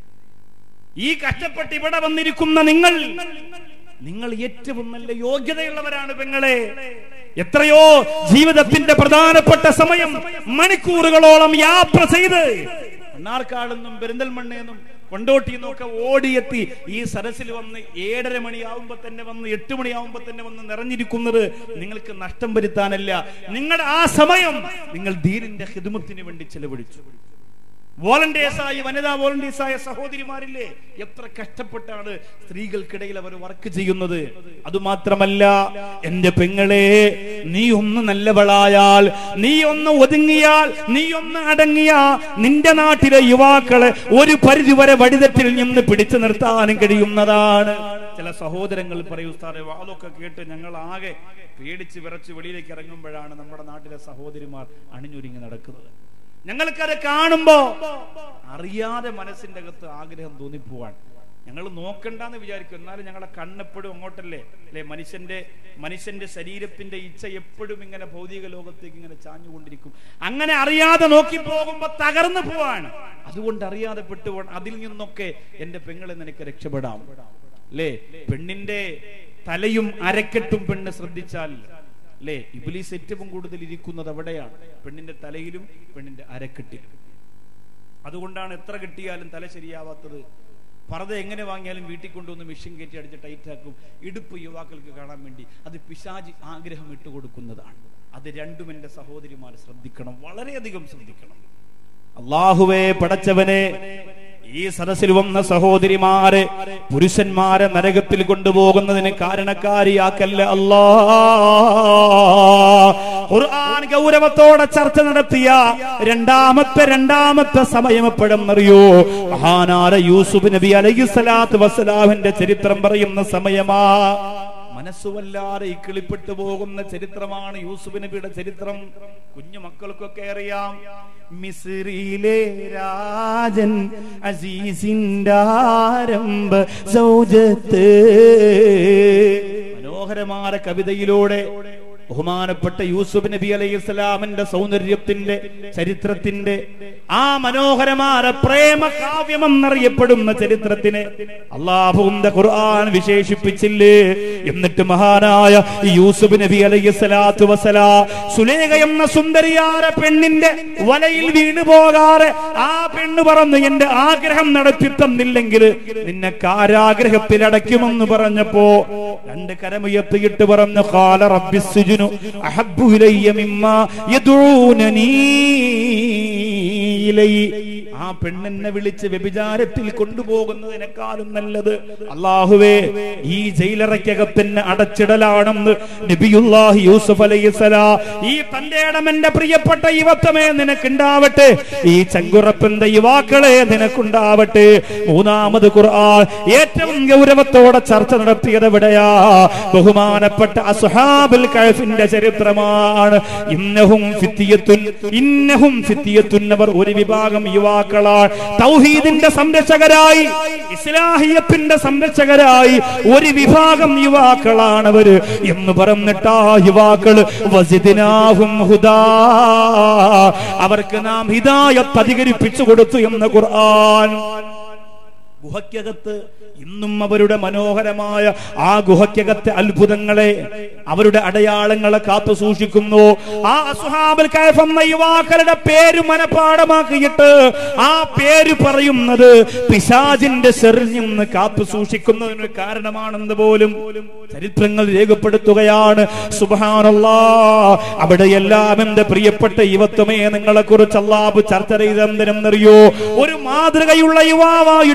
ഈ കഷ്ടപ്പെട്ട് ഇവിടെ വന്നിരിക്കുന്ന നിങ്ങൾ നിങ്ങൾ ഏറ്റവും നല്ല യോഗ്യതയുള്ളവരാണ് പെങ്ങളെ എത്രയോ ജീവിതത്തിന്റെ പ്രധാനപ്പെട്ട സമയം മണിക്കൂറുകളോളം യാത്ര ചെയ്ത് മണ്ണാർക്കാടെന്നും പെരിന്തൽമണ്ണയെന്നും കൊണ്ടോട്ടിന്നും ഒക്കെ ഓടിയെത്തി ഈ സരസിൽ വന്ന് ഏഴര മണിയാവുമ്പോ തന്നെ വന്ന് എട്ട് മണിയാവുമ്പോ തന്നെ വന്ന് നിറഞ്ഞിരിക്കുന്നത് നിങ്ങൾക്ക് നഷ്ടം വരുത്താനല്ല നിങ്ങളുടെ ആ സമയം നിങ്ങൾ ദീനിന്റെ ഹിദുമത്തിന് വേണ്ടി ചെലവഴിച്ചു വോളണ്ടിയേഴ്സായി വനിതാ വോളണ്ടിയേഴ്സായ സഹോദരിമാരില്ലേ എത്ര കഷ്ടപ്പെട്ടാണ് സ്ത്രീകൾക്കിടയിൽ അവർ വർക്ക് ചെയ്യുന്നത് അതുമാത്രമല്ല എന്റെ പെങ്ങളെ നീ ഒന്ന് നല്ലവളായാൽ നീ ഒന്ന് ഒതുങ്ങിയാൽ നീ ഒന്ന് അടങ്ങിയ നിന്റെ നാട്ടിലെ യുവാക്കളെ ഒരു പരിധിവരെ വടിതെറ്റിൽ നിന്ന് പിടിച്ചു നിർത്താനും കഴിയുന്നതാണ് ചില സഹോദരങ്ങൾ പറയൂ സാറേ അതൊക്കെ കേട്ട് ഞങ്ങൾ ആകെ പേടിച്ച് വിറച്ച് വെളിയിലേക്ക് ഇറങ്ങുമ്പോഴാണ് നമ്മുടെ നാട്ടിലെ സഹോദരിമാർ അണിഞ്ഞൊരുങ്ങി നടക്കുന്നത് ഞങ്ങൾക്കത് കാണുമ്പോ അറിയാതെ മനസ്സിന്റെ അകത്ത് ആഗ്രഹം തോന്നിപ്പോവാൻ ഞങ്ങൾ നോക്കണ്ടെന്ന് വിചാരിക്കും എന്നാലും ഞങ്ങളുടെ കണ്ണെപ്പോഴും അങ്ങോട്ടല്ലേ അല്ലെ മനുഷ്യന്റെ മനുഷ്യന്റെ ശരീരത്തിന്റെ ഇച്ഛ എപ്പോഴും ഇങ്ങനെ ഭൗതിക ലോകത്തേക്ക് ഇങ്ങനെ ചാഞ്ഞുകൊണ്ടിരിക്കും അങ്ങനെ അറിയാതെ നോക്കി പോകുമ്പോ തകർന്നു പോവാണ് അതുകൊണ്ട് അറിയാതെ പെട്ടുപോകണം അതിൽ നിന്നൊക്കെ എന്റെ പെങ്ങളെ നിനക്ക് രക്ഷപ്പെടാം അല്ലേ പെണ്ണിന്റെ തലയും അരക്കെട്ടും പെണ്ണ് ശ്രദ്ധിച്ചാൽ അല്ലേ ഇബിലീസ് ഏറ്റവും കൂടുതൽ ഇരിക്കുന്നത് അവിടെയാണ് പെണ്ണിന്റെ തലയിലും പെണ്ണിന്റെ അരക്കെട്ടിലും അതുകൊണ്ടാണ് എത്ര കിട്ടിയാലും തല ശരിയാവാത്തത് പർദ്ദ എങ്ങനെ വാങ്ങിയാലും വീട്ടിൽ കൊണ്ടുവന്ന് മെഷീൻ കയറ്റി അടിച്ച് ടൈറ്റാക്കും ഇടുപ്പ് യുവാക്കൾക്ക് കാണാൻ വേണ്ടി അത് പിശാജ് ആഗ്രഹം ഇട്ടുകൊടുക്കുന്നതാണ് അത് രണ്ടും എന്റെ സഹോദരിമാർ ശ്രദ്ധിക്കണം വളരെയധികം ശ്രദ്ധിക്കണം അള്ളാഹുവേ പടച്ചവനെ ഈ സദസ്സിൽ വന്ന സഹോദരിമാരെ പുരുഷന്മാരെ നരകത്തിൽ കൊണ്ടുപോകുന്നതിന് കാരണക്കാരിയാക്കല്ല അല്ലാ ഖുർആൻ ഗൗരവത്തോടെ ചർച്ച നടത്തിയ രണ്ടാമത്തെ രണ്ടാമത്തെ സമയം എപ്പോഴെന്നറിയോ മഹാനാര യൂസുഫ് നബി അലൈഹി സ്വലാത്ത് വസ്സലാമിന്റെ ചരിത്രം പറയുന്ന സമയമാ മനസ്സുവല്ലാതെ ഇക്കിളിപ്പെട്ടു പോകുന്ന ചരിത്രമാണ് യൂസുഫ് നബിയുടെ ചരിത്രം കുഞ്ഞു മക്കൾക്കൊക്കെ അറിയാം മിസ്രിയിലെ രാജൻ അസീസിന്റെ ആരംഭ സൗജത്ത് മനോഹരമായ കവിതയിലൂടെ ബഹുമാനപ്പെട്ട യൂസുഫ് നബി അലൈഹി ഇസ്ലാമിന്റെ സൗന്ദര്യത്തിന്റെ ചരിത്രത്തിന്റെ ആ മനോഹരമായ പ്രേമ കാവ്യമെന്നറിയപ്പെടുന്ന ചരിത്രത്തിനെ അള്ളാഹുന്റെ ഖുർആൻ വിശേഷിപ്പിച്ചില്ലേ എന്നിട്ട് മഹാനായ ഈ യൂസുഫ് നബി അലൈഹി സ്വലാത്തു വസലാ സുലേഖ എന്ന സുന്ദരിയാര പെണ്ണിന്റെ വലയിൽ വീണു പോകാതെ ആ പെണ്ണ് പറഞ്ഞു എന്റെ ആഗ്രഹം നടത്തി തന്നില്ലെങ്കിൽ നിന്നെ കാരാഗ്രഹത്തിൽ അടയ്ക്കുമെന്ന് പറഞ്ഞപ്പോ രണ്ട് കരമുയർത്തിയിട്ട് പറഞ്ഞു കാല റബ്ബിസുജുനു അഹബ്ബു ഇലയ്യ മിമ്മാ യദൂനനീ ഇലൈ ആ പെണ്ണെന്നെ വിളിച്ച് വ്യഭിചാരത്തിൽ കൊണ്ടുപോകുന്നതിനേക്കാളും നല്ലത് അള്ളാഹുവേ ഈ ജയിലറയ്ക്കകത്തിന് അടച്ചിടലാണെന്ന് നബിയുല്ലാഹി യൂസുഫ് അലൈഹിസ്സലാ ഈ തന്റെ ഇടമെന്റെ പ്രിയപ്പെട്ട യുവത്വമേ നിനക്കുണ്ടാവട്ടെ ഈ ചങ്കുറപ്പിന്റെ യുവാക്കളെ നിനക്കുണ്ടാവട്ടെ മൂന്നാമത് ഖുർആൻ ഏറ്റവും ഗൗരവത്തോടെ ചർച്ച നടത്തിയത് എവിടെയാ ബഹുമാനപ്പെട്ട അസ്ഹാബുൽ കഹഫിന്റെ ചരിത്രമാണ് ഇന്നഹും ഫിത്തിയത്തുൻ ഇന്നഹും ഫിത്തിയത്തുൻ അവർ ഒരു വിഭാഗം യുവാക്കളാണ് തൗഹീദിന്റെ സംരക്ഷകരായി ഇസ്ലാഹിയത്തിന്റെ സംരക്ഷകരായി ഒരു വിഭാഗം യുവാക്കളാണ് അവര് എന്ന് പറഞ്ഞിട്ട് ആ യുവാക്കള് വസിദിനാഹും ഹുദാ അവർക്ക് നാം ഹിദായത്ത് അധികരിപ്പിച്ചു കൊടുത്തു എന്ന് ഖുർആൻ ഗുഹയ്ക്കകത്ത് ഇന്നും അവരുടെ മനോഹരമായ ആ ഗുഹയ്ക്കകത്തെ അത്ഭുതങ്ങളെ അവരുടെ അടയാളങ്ങളെ കാത്തു സൂക്ഷിക്കുന്നു ആ അസുഹാബൽ കൈഫ് എന്ന യുവാക്കളുടെ പേര് മനപാഠമാക്കിയിട്ട് ആ പേര് പറയുന്നത് പിശാജിന്റെ സെറിൽ നിന്ന് കാത്തു സൂക്ഷിക്കുന്നതിന് കാരണമാണെന്ന് പോലും ചരിത്രങ്ങൾ രേഖപ്പെടുത്തുകയാണ് സുബാനല്ലാ അവിടെയെല്ലാം എന്റെ പ്രിയപ്പെട്ട യുവത്വമേ നിങ്ങളെ കുറിച്ച് അള്ളാബ് ചർച്ച ചെയ്തെന്തിനെന്നറിയോ ഒരു മാതൃകയുള്ള യുവാവായിട്ട് നീ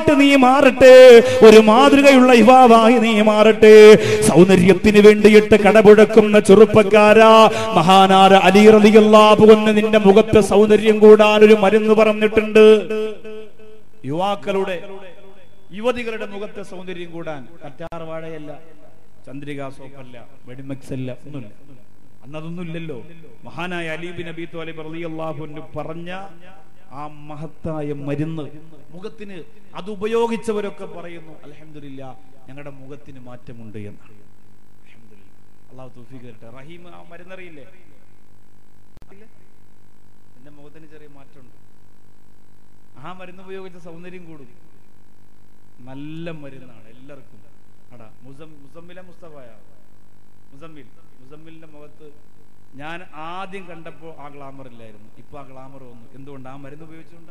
മാറട്ടെ ഒരു മാതൃകയുള്ള യുവാവായി നീ മാറട്ടെ സൗന്ദര്യത്തിന് വേണ്ടിയിട്ട് കടപുഴക്കുന്ന ചെറുപ്പക്കാരാ മഹാനാര അലി റളിയല്ലാഹു അൻഹു നിന്റെ മുഖത്ത് സൗന്ദര്യം കൂടാൻ ഒരു മരുന്ന് പറഞ്ഞിട്ടുണ്ട് യുവാക്കളുടെ യുവതികളുടെ മുഖത്തെ സൗന്ദര്യം കൂടാൻ കറ്റാർ വാഴയല്ല ചന്ദ്രിക സോപ്പല്ല വെടിമെക്സ് അല്ല ഒന്നുമില്ല അന്നതൊന്നും ഇല്ലല്ലോ മഹാനായ അലീബിൻ അബി തോലിബ് റളിയല്ലാഹു അൻഹു പറഞ്ഞ ആ മഹത്തായ മരുന്ന് മുഖത്തിന് അത് ഉപയോഗിച്ചവരൊക്കെ പറയുന്നു അലഹമില്ല ഞങ്ങളുടെ മുഖത്തിന് മാറ്റമുണ്ട് എന്നാണ് അൽഹംദുലില്ലാ. അള്ളാഹു തൗഫീഖ് തരട്ടെ റഹീം ആ മരുന്നറിയില്ലേ ഇല്ല? എന്റെ മുഖത്തിന് ചെറിയ മാറ്റമുണ്ട് ആ മരുന്ന് ഉപയോഗിച്ച സൗന്ദര്യം കൂടും നല്ല മരുന്നാണ് എല്ലാവർക്കും അടാ മുസം മുസമ്മില മുസ്തഫായ മുസമ്മിൽ മുസമ്മിലിന്റെ മുഖത്ത് ഞാൻ ആദ്യം കണ്ടപ്പോ ആ ഗ്ലാമർ ഇല്ലായിരുന്നു ഇപ്പൊ ആ ഗ്ലാമർ വന്നു എന്തുകൊണ്ട് ആ മരുന്ന് ഉപയോഗിച്ചുകൊണ്ടാ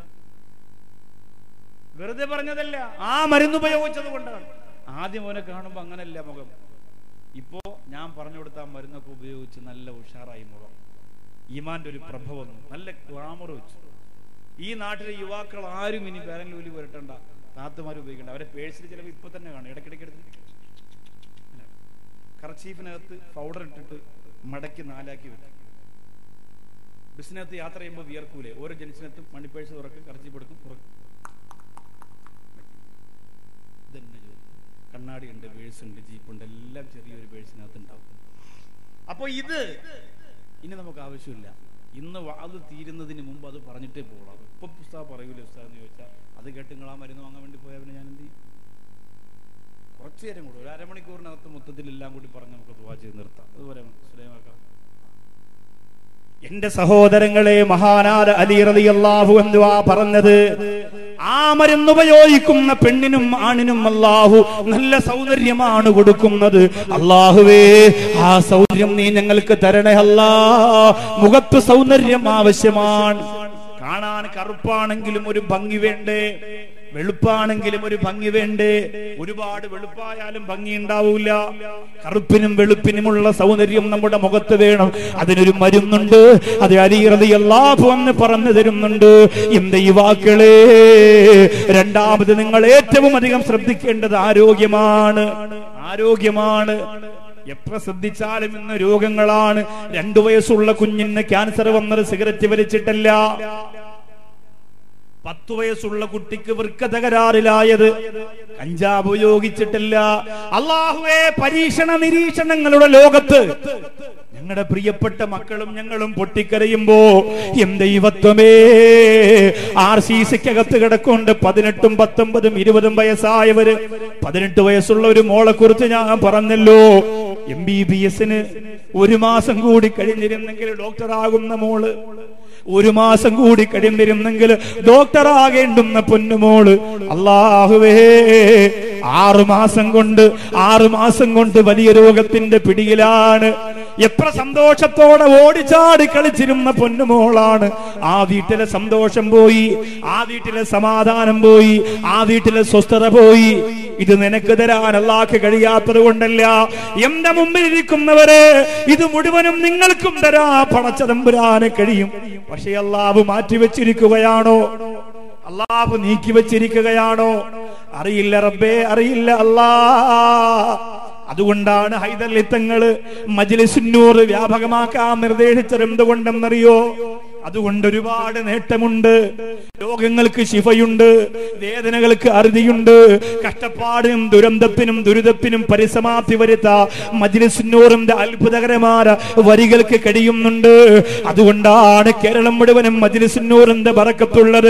വെറുതെ പറഞ്ഞതല്ല ആ മരുന്ന് ഉപയോഗിച്ചത് കൊണ്ടാണ് ആദ്യം അവനെ കാണുമ്പോ അങ്ങനല്ല മുഖം ഇപ്പോ ഞാൻ പറഞ്ഞു കൊടുത്ത ആ മരുന്നൊക്കെ ഉപയോഗിച്ച് നല്ല ഉഷാറായി മുഖം ഈമാന്റെ ഒരു പ്രഭ വന്നു നല്ല ഗ്ലാമർ വെച്ചു ഈ നാട്ടിലെ യുവാക്കൾ ആരും ഇനി പേരൻലൂലി പുരട്ടണ്ട താത്തുമാർ ഉപയോഗിക്കണ്ട അവരെ പേഴ്സിൽ ചിലപ്പോൾ ഇപ്പൊ തന്നെ കാണും ഇടയ്ക്കിടയ്ക്ക് എടുത്ത് കർച്ചീഫിനകത്ത് പൗഡർ ഇട്ടിട്ട് മടക്കി നാലാക്കി വെക്കും ബസ്സിനകത്ത് യാത്ര ചെയ്യുമ്പോൾ വിയർക്കൂലേ ഓരോ ജനിച്ചിനകത്തും മണിപ്പേഴ്സ് തുറക്കും കർച്ചീഫ് എടുക്കും തുറക്കും ഇതന്നെ ജോലി കണ്ണാടി ഉണ്ട് പേഴ്സ് ഉണ്ട് ജീപ്പ് ഉണ്ട് എല്ലാം ചെറിയൊരു പേഴ്സിനകത്ത് ഉണ്ടാവും അപ്പൊ ഇത് ഇനി നമുക്ക് ആവശ്യമില്ല ഇന്ന് അത് തീരുന്നതിന് മുമ്പ് അത് പറഞ്ഞിട്ടേ പോകുള്ളൂ അത് ഇപ്പൊ പുസ്തകം പറയൂലേ പുസ്തകം എന്ന് ചോദിച്ചാൽ അത് കേട്ട് നിങ്ങൾ ആ മരുന്ന് വാങ്ങാൻ വേണ്ടി പോയവനെ ഞാൻ എന്ത് ചെയ്യും കുറച്ചു നേരം കൂടെ ഒരു അരമണിക്കൂറിനകത്ത് മൊത്തത്തിൽ എല്ലാം കൂടി പറഞ്ഞ് നമുക്ക് ദുവാ ചെയ്ത് നിർത്താം അതുപോലെ സുലൈമാക്ക എന്റെ സഹോദരങ്ങളെ മഹാനാര അലി റളിയല്ലാഹു എന്തുവാ പറഞ്ഞത് ആ മരുന്ന് ഉപയോഗിക്കുന്ന പെണ്ണിനും ആണിനും അല്ലാഹു നല്ല സൗന്ദര്യമാണ് കൊടുക്കുന്നത് അള്ളാഹുവേ ആ സൗന്ദര്യം നീ ഞങ്ങൾക്ക് തരണേ അല്ലാ മുഖത്ത് സൗന്ദര്യം ആവശ്യമാണ് കാണാൻ കറുപ്പാണെങ്കിലും ഒരു ഭംഗി വേണ്ടേ വെളുപ്പാണെങ്കിലും ഒരു ഭംഗി വേണ്ടേ ഒരുപാട് വെളുപ്പായാലും ഭംഗി ഉണ്ടാവൂല കറുപ്പിനും വെളുപ്പിനുമുള്ള സൗന്ദര്യം നമ്മുടെ മുഖത്ത് വേണം അതിനൊരു മരുന്നുണ്ട് അത് അലിയറതി എല്ലാഭം എന്ന് പറഞ്ഞു തരുന്നുണ്ട് എന്റെ യുവാക്കളെ രണ്ടാമത് നിങ്ങൾ ഏറ്റവും അധികം ശ്രദ്ധിക്കേണ്ടത് ആരോഗ്യമാണ് ആരോഗ്യമാണ് എത്ര ശ്രദ്ധിച്ചാലും ഇന്ന് രോഗങ്ങളാണ് രണ്ടു വയസ്സുള്ള കുഞ്ഞിന് ക്യാൻസർ വന്നത് സിഗരറ്റ് വലിച്ചിട്ടല്ല പത്തു വയസ്സുള്ള കുട്ടിക്ക് വൃക്ക തകരാറിലായത് കഞ്ചാവ് ഉപയോഗിച്ചിട്ടില്ല അള്ളാഹുവേ പരീക്ഷണ നിരീക്ഷണങ്ങളുടെ ലോകത്ത് ഞങ്ങളുടെ പ്രിയപ്പെട്ട മക്കളും ഞങ്ങളും പൊട്ടിക്കരയുമ്പോ എം ദൈവത്വമേ ആർ സി സിക്കകത്ത് കിടക്കൊണ്ട് പതിനെട്ടും പത്തൊമ്പതും ഇരുപതും വയസ്സായവര് പതിനെട്ട് വയസ്സുള്ള ഒരു മോളെ കുറിച്ച് ഞാൻ പറഞ്ഞല്ലോ എം ബി ബി എസിന് ഒരു മാസം കൂടി കഴിഞ്ഞിരുന്നെങ്കിൽ ഡോക്ടറാകുന്ന മോള് ഒരു മാസം കൂടി കഴിയുന്നിരുന്നെങ്കിൽ ഡോക്ടറാകേണ്ടുന്ന പൊന്നുമോള് അള്ളാഹുവേ ആറു മാസം കൊണ്ട് ആറു മാസം കൊണ്ട് വലിയ രോഗത്തിന്റെ പിടിയിലാണ് എത്ര സന്തോഷത്തോടെ ഓടിച്ചാടി കളിച്ചിരുന്ന പൊന്നുമോളാണ് ആ വീട്ടിലെ സന്തോഷം പോയി ആ വീട്ടിലെ സമാധാനം പോയി ആ വീട്ടിലെ സ്വസ്ഥത പോയി ഇത് നിനക്ക് തരാൻ അല്ലാക്ക് കഴിയാത്തത് കൊണ്ടല്ല എന്റെ മുമ്പിൽ ഇരിക്കുന്നവരെ ഇത് മുഴുവനും നിങ്ങൾക്കും തരാ പടച്ചതമ്പുരാന് കഴിയും പക്ഷെ അള്ളാഹു മാറ്റിവെച്ചിരിക്കുകയാണോ അള്ളാഹു നീക്കി വെച്ചിരിക്കുകയാണോ അറിയില്ല റബ്ബേ അറിയില്ല അല്ലാ അതുകൊണ്ടാണ് ഹൈദർലിത്തങ്ങള് മജ്ലിസുന്നൂർ വ്യാപകമാക്കാൻ നിർദ്ദേശിച്ചത് എന്തുകൊണ്ടെന്നറിയോ അതുകൊണ്ട് ഒരുപാട് നേട്ടമുണ്ട് രോഗങ്ങൾക്ക് ശിഫയുണ്ട് വേദനകൾക്ക് അറുതിയുണ്ട് കഷ്ടപ്പാടിനും ദുരന്തത്തിനും ദുരിതത്തിനും പരിസമാപ്തി വരുത്ത മജ്ലിസുന്നൂറിന്റെ അത്ഭുതകരമായ വരികൾക്ക് കഴിയുന്നുണ്ട് അതുകൊണ്ടാണ് കേരളം മുഴുവനും മജ്ലിസുന്നൂറിന്റെ ബറക്കത്തുള്ളത്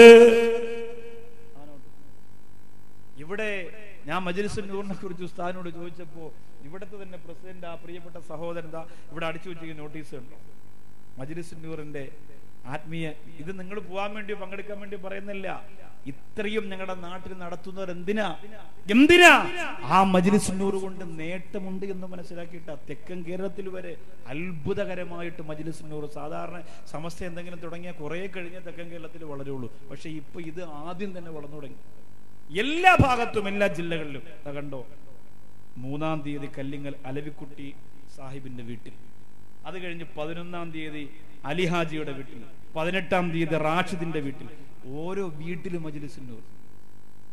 ഇവിടെ ഞാൻ മജ്ലിസുന്നൂറിനെ കുറിച്ച് ഉസ്താദിനോട് ചോദിച്ചപ്പോ ഇവിടുത്തെ തന്നെ പ്രസിഡന്റ് ആ പ്രിയപ്പെട്ട സഹോദരൻ ദാ ഇവിടെ അടിച്ചു വെച്ചിരിക്കുന്ന നോട്ടീസ് ഉണ്ടോ മജ്ലിസുന്നൂറിന്റെ ആത്മീയ ഇത് നിങ്ങൾ പോവാൻ വേണ്ടി പങ്കെടുക്കാൻ വേണ്ടി പറയുന്നില്ല ഇത്രയും ഞങ്ങളുടെ നാട്ടിൽ നടത്തുന്നവർ എന്തിനാ എന്തിനാ ആ മജ്ലിസുന്നൂർ കൊണ്ട് നേട്ടമുണ്ട് എന്ന് മനസ്സിലാക്കിയിട്ട് തെക്കൻ കേരളത്തിൽ വരെ അത്ഭുതകരമായിട്ട് മജ്ലിസുന്നൂർ സാധാരണ സമസ്ത എന്തെങ്കിലും തുടങ്ങിയ കുറെ കഴിഞ്ഞ തെക്കൻ കേരളത്തിൽ വളരുള്ളൂ പക്ഷെ ഇപ്പൊ ഇത് ആദ്യം തന്നെ വളർന്നു തുടങ്ങി എല്ലാ ഭാഗത്തും എല്ലാ ജില്ലകളിലും ദാ കണ്ടോ മൂന്നാം തീയതി കല്ലിങ്ങൽ അലവിക്കുട്ടി സാഹിബിന്റെ വീട്ടിൽ അത് കഴിഞ്ഞ് പതിനൊന്നാം തീയതി അലിഹാജിയുടെ വീട്ടിൽ പതിനെട്ടാം തീയതി റാഷിദിന്റെ വീട്ടിൽ ഓരോ വീട്ടിലും മജ്ലിസുന്നൂർ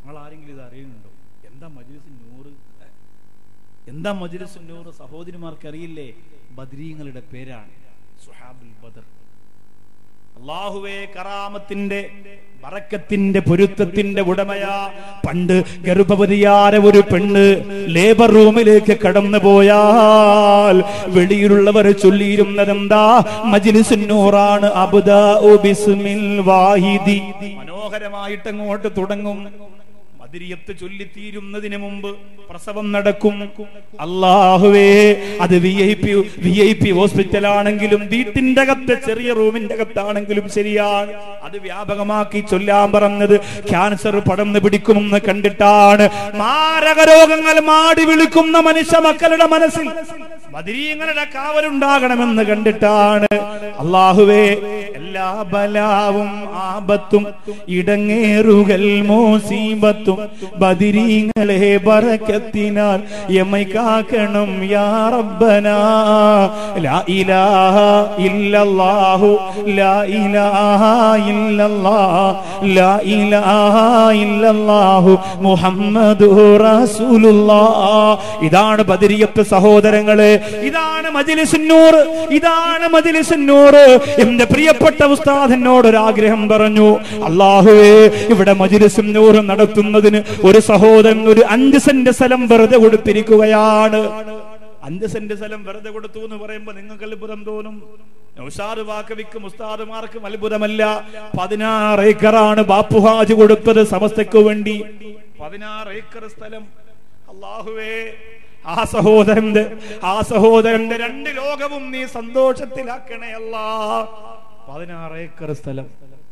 നിങ്ങൾ ആരെങ്കിലും ഇത് അറിയുന്നുണ്ടോ എന്താ മജ്ലിസ് നൂറ് എന്താ മജ്ലിസ് നൂറ് സഹോദരിമാർക്ക് അറിയില്ലേ ബദ്രീങ്ങളുടെ പേരാണ് സുഹാബുൽ ബദർ അള്ളാഹുവേ കറാമത്തിന്റെ ബറക്കത്തിന്റെ പൊരുത്തത്തിന്റെ ഉടമയാ പണ്ട് ഗർഭവതിയാര ഒരു പെണ്ണ് ലേബർ റൂമിലേക്ക് കടന്നു പോയാൽ വെളിയിലുള്ളവർ ചൊല്ലിയിരുന്നതെന്താ മജിലിസുന്നൂറാണ് അബുദാ ബിസ്മിൽ വാഹിദി മനോഹരമായിട്ട് അങ്ങോട്ട് തുടങ്ങും മതിരിയത്ത് ചൊല്ലിത്തീരുന്നതിന് മുമ്പ് പ്രസവം നടക്കും അള്ളാഹുവേ അത് V I P V I P hospital ആണെങ്കിലും വീട്ടിന്റെ അകത്ത് ചെറിയ റൂമിന്റെ അകത്താണെങ്കിലും ശരിയാണ് അത് വ്യാപകമാക്കി ചൊല്ലാൻ പറഞ്ഞത് ക്യാൻസർ പടർന്നു പിടിക്കുമെന്ന് കണ്ടിട്ടാണ് മാരക രോഗങ്ങൾ മാടി വിളിക്കുന്ന മനുഷ്യ മക്കളുടെ മനസ്സിൽ മതിരീങ്ങളുടെ കാവലുണ്ടാകണമെന്ന് കണ്ടിട്ടാണ് അള്ളാഹുവേ എല്ലാ ബലാവും ആപത്തും ഇടങ്ങേറുകൾ മോസീബത്തും ബദിരീങ്ങളെ ബറക്കത്തിനാൽ യമൈ കാക്കണം യാ റബ്ബന ലാ ഇലാഹ ഇല്ലല്ലാഹു ലാ ഇലാഹ ഇല്ലല്ലാഹ് ലാ ഇലാഹ ഇല്ലല്ലാഹു മുഹമ്മദുർ റസൂലുള്ളാഹ് ഇതാണ് ബദരിയത്ത് സഹോദരങ്ങളെ ഇതാണ് മജ്ലിസുന്നൂർ ഇതാണ് മജ്ലിസുന്നൂർ എന്റെ പ്രിയപ്പെട്ട ഉസ്താദ് എന്നോട് ഒരു ആഗ്രഹം പറഞ്ഞു അള്ളാഹുവേ ഇവിടെ മജ്ലിസുന്നൂർ നടത്തുന്നതിന് ഒരു സഹോദരൻ ഒരു അഞ്ച് സെന്റ് സ്ഥലം വെറുതെ കൊടുത്തിരിക്കുകയാണ് അഞ്ച് സെന്റ് സ്ഥലം വെറുതെ കൊടുത്തു എന്ന് പറയുമ്പോ നിങ്ങൾക്ക് അത്ഭുതം തോന്നും നൗഷാദ് വാക്കവിക്കും ഉസ്താദുമാർക്കും അത്ഭുതമല്ല പതിനാറ് ഏക്കറാണ് ബാപ്പുഹാജ് കൊടുത്തത് സമസ്തയ്ക്ക് വേണ്ടി പതിനാറ് ഏക്കർ സ്ഥലം അള്ളാഹുവേ ആ സഹോദരന്റെ ആ സഹോദരന്റെ രണ്ട് ലോകവും നീ സന്തോഷത്തിലാക്കണേ അല്ലാ പതിനാറ് ഏക്കർ സ്ഥലം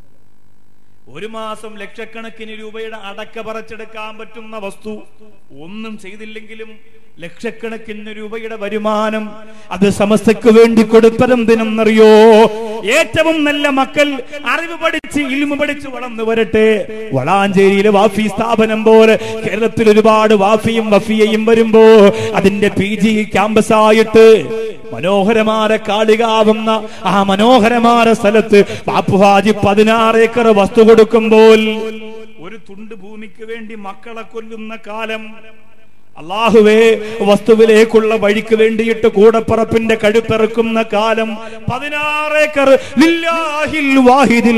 ഒരു മാസം ലക്ഷക്കണക്കിന് രൂപയുടെ അടക്ക പറിച്ചെടുക്കാൻ പറ്റുന്ന വസ്തു ഒന്നും ചെയ്തില്ലെങ്കിലും ലക്ഷക്കണക്കിന് രൂപയുടെ വരുമാനം അത് സമസ്തക്ക് വേണ്ടി കൊടുത്തതെന്തിനെന്നറിയോ ഏറ്റവും നല്ല മക്കൾ അറിവ് പഠിച്ച് ഇൽമ പഠിച്ച് വളർന്നു വരട്ടെ വളാഞ്ചേരിയിലെ വാഫി സ്ഥാപനം പോലെ കേരളത്തിൽ ഒരുപാട് വാഫിയും വഫിയയും വരുമ്പോ അതിന്റെ പി ജി ക്യാമ്പസ് ആയിട്ട് മനോഹരമായ കാളികാവുന്ന ആ മനോഹരമായ സ്ഥലത്ത് ബാപ്പുഹാജി പതിനാറ് ഏക്കർ വസ്തു കൊടുക്കുമ്പോൾ ഒരു തുണ്ട് ഭൂമിക്ക് വേണ്ടി മക്കളെ കൊല്ലുന്ന കാലം അള്ളാഹുവേ വസ്തുവിലേക്കുള്ള വഴിക്ക് വേണ്ടിയിട്ട് കൂടപ്പറപ്പിന്റെ കഴുത്തിറക്കുന്ന കാലം പതിനാറേക്കർ ലില്ലാഹിൽ വാഹിദിൽ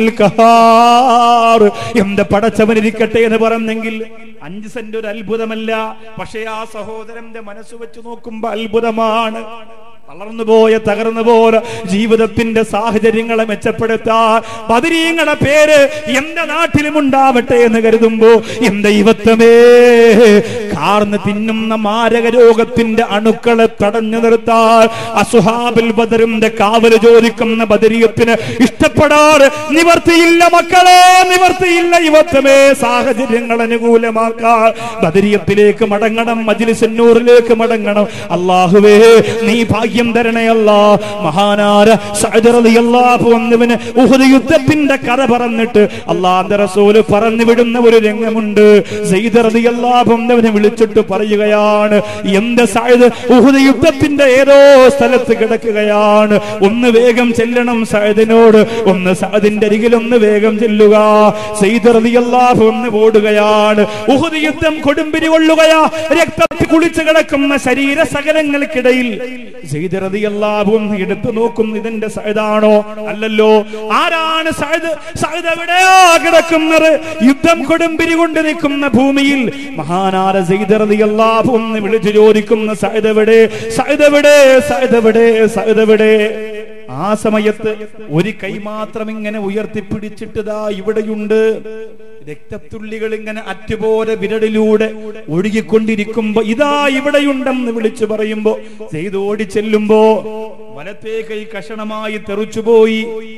കഹാർ എന്റെ പടച്ചവനിരിക്കട്ടെ എന്ന് പറഞ്ഞെങ്കിൽ അഞ്ച് സെന്റ് ഒരു അത്ഭുതമല്ല പക്ഷേ ആ സഹോദരന്റെ മനസ്സ് വെച്ച് നോക്കുമ്പോ അത്ഭുതമാണ് തളർന്നുപോയ തകർന്നുപോയ ജീവിതത്തിന്റെ സാഹചര്യങ്ങളെ മെച്ചപ്പെടുത്താൻ ബദിരീങ്ങളുടെ പേര് എന്റെ നാട്ടിലും ഉണ്ടാവട്ടെ എന്ന് കരുതുമ്പോ എന്റെ ദൈവത്വമേ കാർന്ന് തിന്നുന്ന മാരക രോഗത്തിന്റെ അണുക്കളെ തടഞ്ഞു നിർത്താൻ അസുഹാബിൽ ബദറിന്റെ കാവല് ചോദിക്കുന്ന ബദരീയത്തിന് ഇഷ്ടപ്പെടാറ് നിവർത്തിയില്ല മക്കളെ നിവർത്തിയില്ല യുവത്വമേ സാഹചര്യങ്ങൾ അനുകൂലമാക്കാൻ ബദരീയത്തിലേക്ക് മടങ്ങണം മജിലിസന്നൂറിലേക്ക് മടങ്ങണം അള്ളാഹുവേ നീ ഭാഗ്യം തരണയല്ല മഹാനാര സഅദ് വന്നവന് ഉഹദ് യുദ്ധത്തിന്റെ കഥ പറഞ്ഞിട്ട് അള്ളാന്റെ റസൂല് പറഞ്ഞു വിടുന്ന ഒരു രംഗമുണ്ട് സെയ്ദ് റളിയല്ലാഹു വന്നവനെ വിളിച്ചിട്ട് പറയുകയാണ് എന്റെ സഅദ് ഉഹദ് യുദ്ധത്തിന്റെ ഏതോ സ്ഥലത്ത് കിടക്കുകയാണ് ഒന്ന് വേഗം ചെല്ലണം സഅദിനോട് ഒന്ന് സഅദിന്റെ അരികിൽ ഒന്ന് വേഗം ചെല്ലുക സെയ്ദ് റളിയല്ലാഹു ഒന്ന് ഓടുകയാണ് ഉഹദ് യുദ്ധം കൊടുമ്പിരി കൊള്ളുകയാ രക്തത്തിൽ കുളിച്ചു കിടക്കുന്ന ശരീര സകലങ്ങൾക്കിടയിൽ സെയ്ദ് റളിയല്ലാഹു ഒന്ന് എടുത്തു നോക്കും ഇതിന്റെ സഅദാണോ അല്ലല്ലോ ആരാണ് സഅദ് സഅദ് എവിടെയോ കിടക്കുന്നത് യുദ്ധം കൊടുമ്പിരി കൊണ്ട് നിൽക്കുന്ന ഭൂമിയിൽ മഹാനാര സെയ്ദ് റളിയല്ലാഹു ഒന്ന് വിളിച്ചു ചോദിക്കുന്ന സഅദ് എവിടെ സഅദ് എവിടെ സഅദ് എവിടെ സഅദ് എവിടെ ആ സമയത്ത് ഒരു കൈ മാത്രം ഇങ്ങനെ ഉയർത്തിപ്പിടിച്ചിട്ടതാ ഇവിടെയുണ്ട് രക്തത്തുള്ളികൾ ഇങ്ങനെ അറ്റുപോലെ വിരടിലൂടെ ഒഴുകിക്കൊണ്ടിരിക്കുമ്പോ ഇതാ ഇവിടെയുണ്ടെന്ന് വിളിച്ചു പറയുമ്പോ ചെയ്ത് ഓടി ചെല്ലുമ്പോ വലത്തേ കൈ കഷണമായി തെറിച്ചുപോയി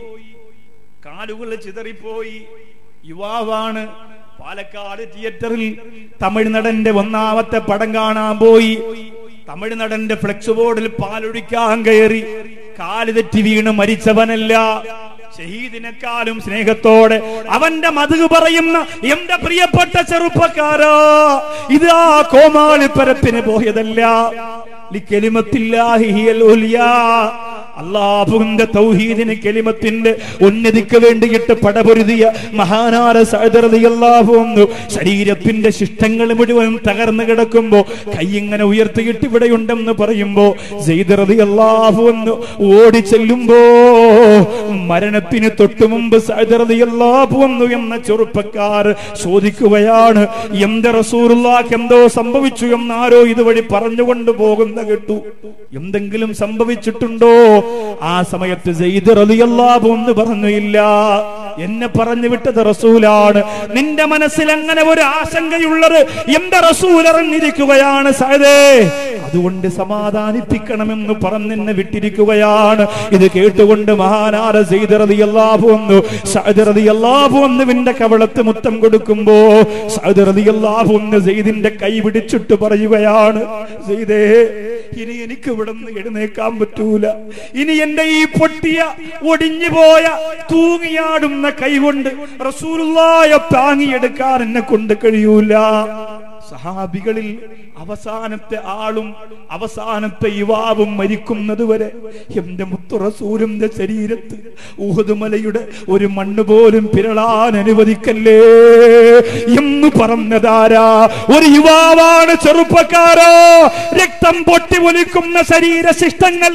കാലുകൾ ചിതറിപ്പോയി യുവാവാണ് പാലക്കാട് തിയേറ്ററിൽ തമിഴ്നടന്റെ ഒന്നാമത്തെ പടം കാണാൻ പോയി തമിഴ്നടന്റെ ഫ്ലെക്സ് ബോർഡിൽ പാലൊഴിക്കാൻ കയറി കാല് തെറ്റി വീണ് മരിച്ചവനല്ല ഷഹീദിനെക്കാളും സ്നേഹത്തോടെ അവന്റെ മധു പറയുന്ന എന്റെ പ്രിയപ്പെട്ട ചെറുപ്പക്കാരാ ഇത് ആ കോമാളിപ്പരപ്പിന് പോയതല്ല ലിക്കലിമത്തില്ലാഹി ഹിയൽ ഉലിയാ അള്ളാഹുവിന്റെ തൗഹീദിന് കെലിമത്തിന്റെ ഉന്നതിക്ക് വേണ്ടിയിട്ട് പടപൊരുതിയ മഹാനാര സഹദറിയാഹുന്നു ശരീരത്തിന്റെ ശിഷ്ടങ്ങൾ മുഴുവൻ തകർന്നു കിടക്കുമ്പോ കൈ ഇങ്ങനെ ഉയർത്തിയിട്ട് ഇവിടെയുണ്ടെന്ന് പറയുമ്പോ അള്ളാഹുവെന്ന് ഓടി ചെല്ലുമ്പോ മരണത്തിന് തൊട്ടു മുമ്പ് സഹദറിയാഹുവന്നു എന്ന ചെറുപ്പക്കാർ ചോദിക്കുകയാണ് എന്റെ റസൂറുള്ളാക്ക് എന്തോ സംഭവിച്ചു എന്നാരോ ഇതുവഴി പറഞ്ഞുകൊണ്ട് പോകുന്ന കേട്ടു എന്തെങ്കിലും സംഭവിച്ചിട്ടുണ്ടോ ആ സമയത്ത് സെയ്ദ് റളിയല്ലാഹു എന്ന് പറഞ്ഞില്ല എന്നെ പറഞ്ഞു വിട്ടത് റസൂലാണ് നിന്റെ മനസ്സിൽ അങ്ങനെ ഒരു ആശങ്കയുള്ളത് എന്റെ റസൂൽ അറിഞ്ഞിരിക്കുകയാണ് സഹദേ അതുകൊണ്ട് സമാധാനിപ്പിക്കണമെന്ന് പറഞ്ഞെന്നെ വിട്ടിരിക്കുകയാണ് ഇത് കേട്ടുകൊണ്ട് മഹാനാര സെയ്ദ് റളിയല്ലാഹു എന്ന് സഅദ് റളിയല്ലാഹു അന്നുവിന്റെ കവളത്ത് മുത്തം കൊടുക്കുമ്പോ സഅദ് റളിയല്ലാഹു എന്ന് സെയ്ദിന്റെ കൈ പിടിച്ചിട്ട് പറയുകയാണ് സെയ്ദേ ഇനി എനിക്ക് ഇവിടെ നിന്ന് എഴുന്നേക്കാൻ പറ്റൂല ഇനി എന്റെ ഈ പൊട്ടിയ ഒടിഞ്ഞു പോയ തൂങ്ങിയാടുന്ന കൈകൊണ്ട് റസൂലുള്ളായ താങ്ങിയെടുക്കാൻ എന്നെ കൊണ്ട് കഴിയൂല സഹാബികളിൽ അവസാനത്തെ ആളും അവസാനത്തെ യുവാവും മരിക്കുന്നത് വരെ എന്റെ മുത്തുറസൂലിന്റെ ശരീരത്ത് ഊഹുദുമലയുടെ ഒരു മണ്ണ് പോലും പിരളാൻ അനുവദിക്കല്ലേ എന്ന് പറഞ്ഞതാരാ ഒരു യുവാവാണ് ചെറുപ്പക്കാരോ രക്തം പൊട്ടി ഒലിക്കുന്ന ശരീരശിഷ്ടങ്ങൾ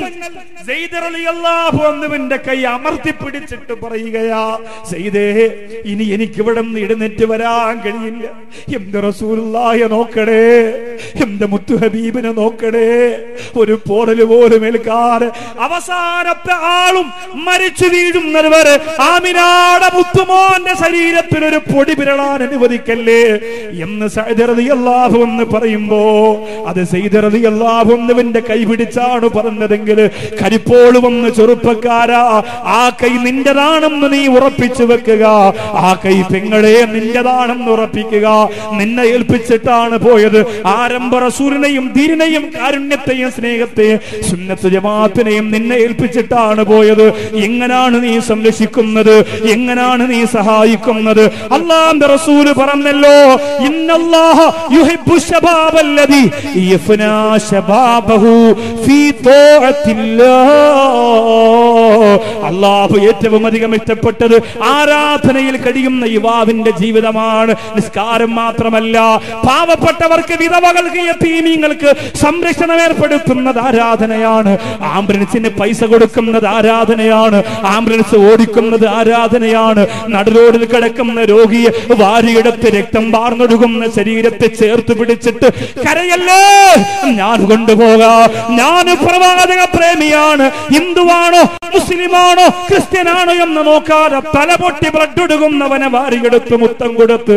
അള്ളാഹുവിന്റെ കൈ അമർത്തി പിടിച്ചിട്ട് പറയുകയാ സെയ്തേ ഇനി എനിക്ക് ഇവിടെ നിന്ന് എഴുന്നേറ്റ് വരാൻ കഴിയില്ല എന്റെ റസൂലുള്ളായ നോക്കണേ എന്റെ മുത്തു ഹബീബിനെ നോക്കണേ ഒരു പോറല് പോലും ഏൽക്കാറ് അവസാനത്തെ ആളും മരിച്ചു വീഴുന്നത് വരെ ആമിനാട മുത്തുമോന്റെ ശരീരത്തിൽ ഒരു പൊടി പിരളാൻ അനുവദിക്കല്ലേ എന്ന് സൈദറതി അള്ളാഹു എന്ന് പറയുമ്പോ അത് സൈദറതി അള്ളാഹു എന്നവന്റെ കൈ പിടിച്ചാണ് പറഞ്ഞതെങ്കിൽ കരിപ്പോള് വന്ന് ചെറുപ്പക്കാരാ ആ കൈ നിന്റേതാണെന്ന് നീ ഉറപ്പിച്ചു വെക്കുക ആ കൈ പെങ്ങളെ നിന്റേതാണെന്ന് ഉറപ്പിക്കുക നിന്നെ ഏൽപ്പിച്ചിട്ടാണ് പോയത് ആരംഭ റസൂലിനെയും ധീരനെയും കാരുണ്യത്തെയും സ്നേഹത്തെയും സുന്നത്ത് ജമാത്തിനെയും നിന്നെ ഏൽപ്പിച്ചിട്ടാണ് പോയത് എങ്ങനാണ് നീ സംരക്ഷിക്കുന്നത് എങ്ങനാണ് നീ സഹായിക്കുന്നത് അള്ളാന്റെ റസൂല് പറഞ്ഞല്ലോ ഇന്നല്ലാഹ യുഹിബ്ബു ശബാബല്ലദി യഫ്നാ ശബാബഹു ഫീ അള്ളാഹു ഏറ്റവും അധികം ഇഷ്ടപ്പെട്ടത് ആരാധനയിൽ കഴിയുന്ന യുവാവിന്റെ ജീവിതമാണ് നിസ്കാരം മാത്രമല്ല പാവപ്പെട്ടവർക്ക് വിധവകൾക്ക് യതീമീങ്ങൾക്ക് സംരക്ഷണം ഏർപ്പെടുത്തുന്നത് ആരാധനയാണ് ആംബുലൻസിന് പൈസ കൊടുക്കുന്നത് ആരാധനയാണ് ആംബുലൻസ് ഓടിക്കുന്നത് ആരാധനയാണ് നടുറോഡിൽ കിടക്കുന്ന രോഗിയെ വാരിയെടുത്ത് രക്തം വാർന്നൊഴുകുന്ന ശരീരത്തെ ചേർത്ത് പിടിച്ചിട്ട് കരയല്ലേ ഞാൻ കൊണ്ടുപോകാ ഞാൻ പ്രവാചക പ്രേമിയാണ് ഹിന്ദുവാണോ മുസ്ലിമാണോ ക്രിസ്ത്യനാണോ എന്ന് നോക്കാതെ തലപൊട്ടി ബ്ലഡ് ഒടുകുന്നവനെ വാരിയെടുത്ത് മുത്തം കൊടുത്ത്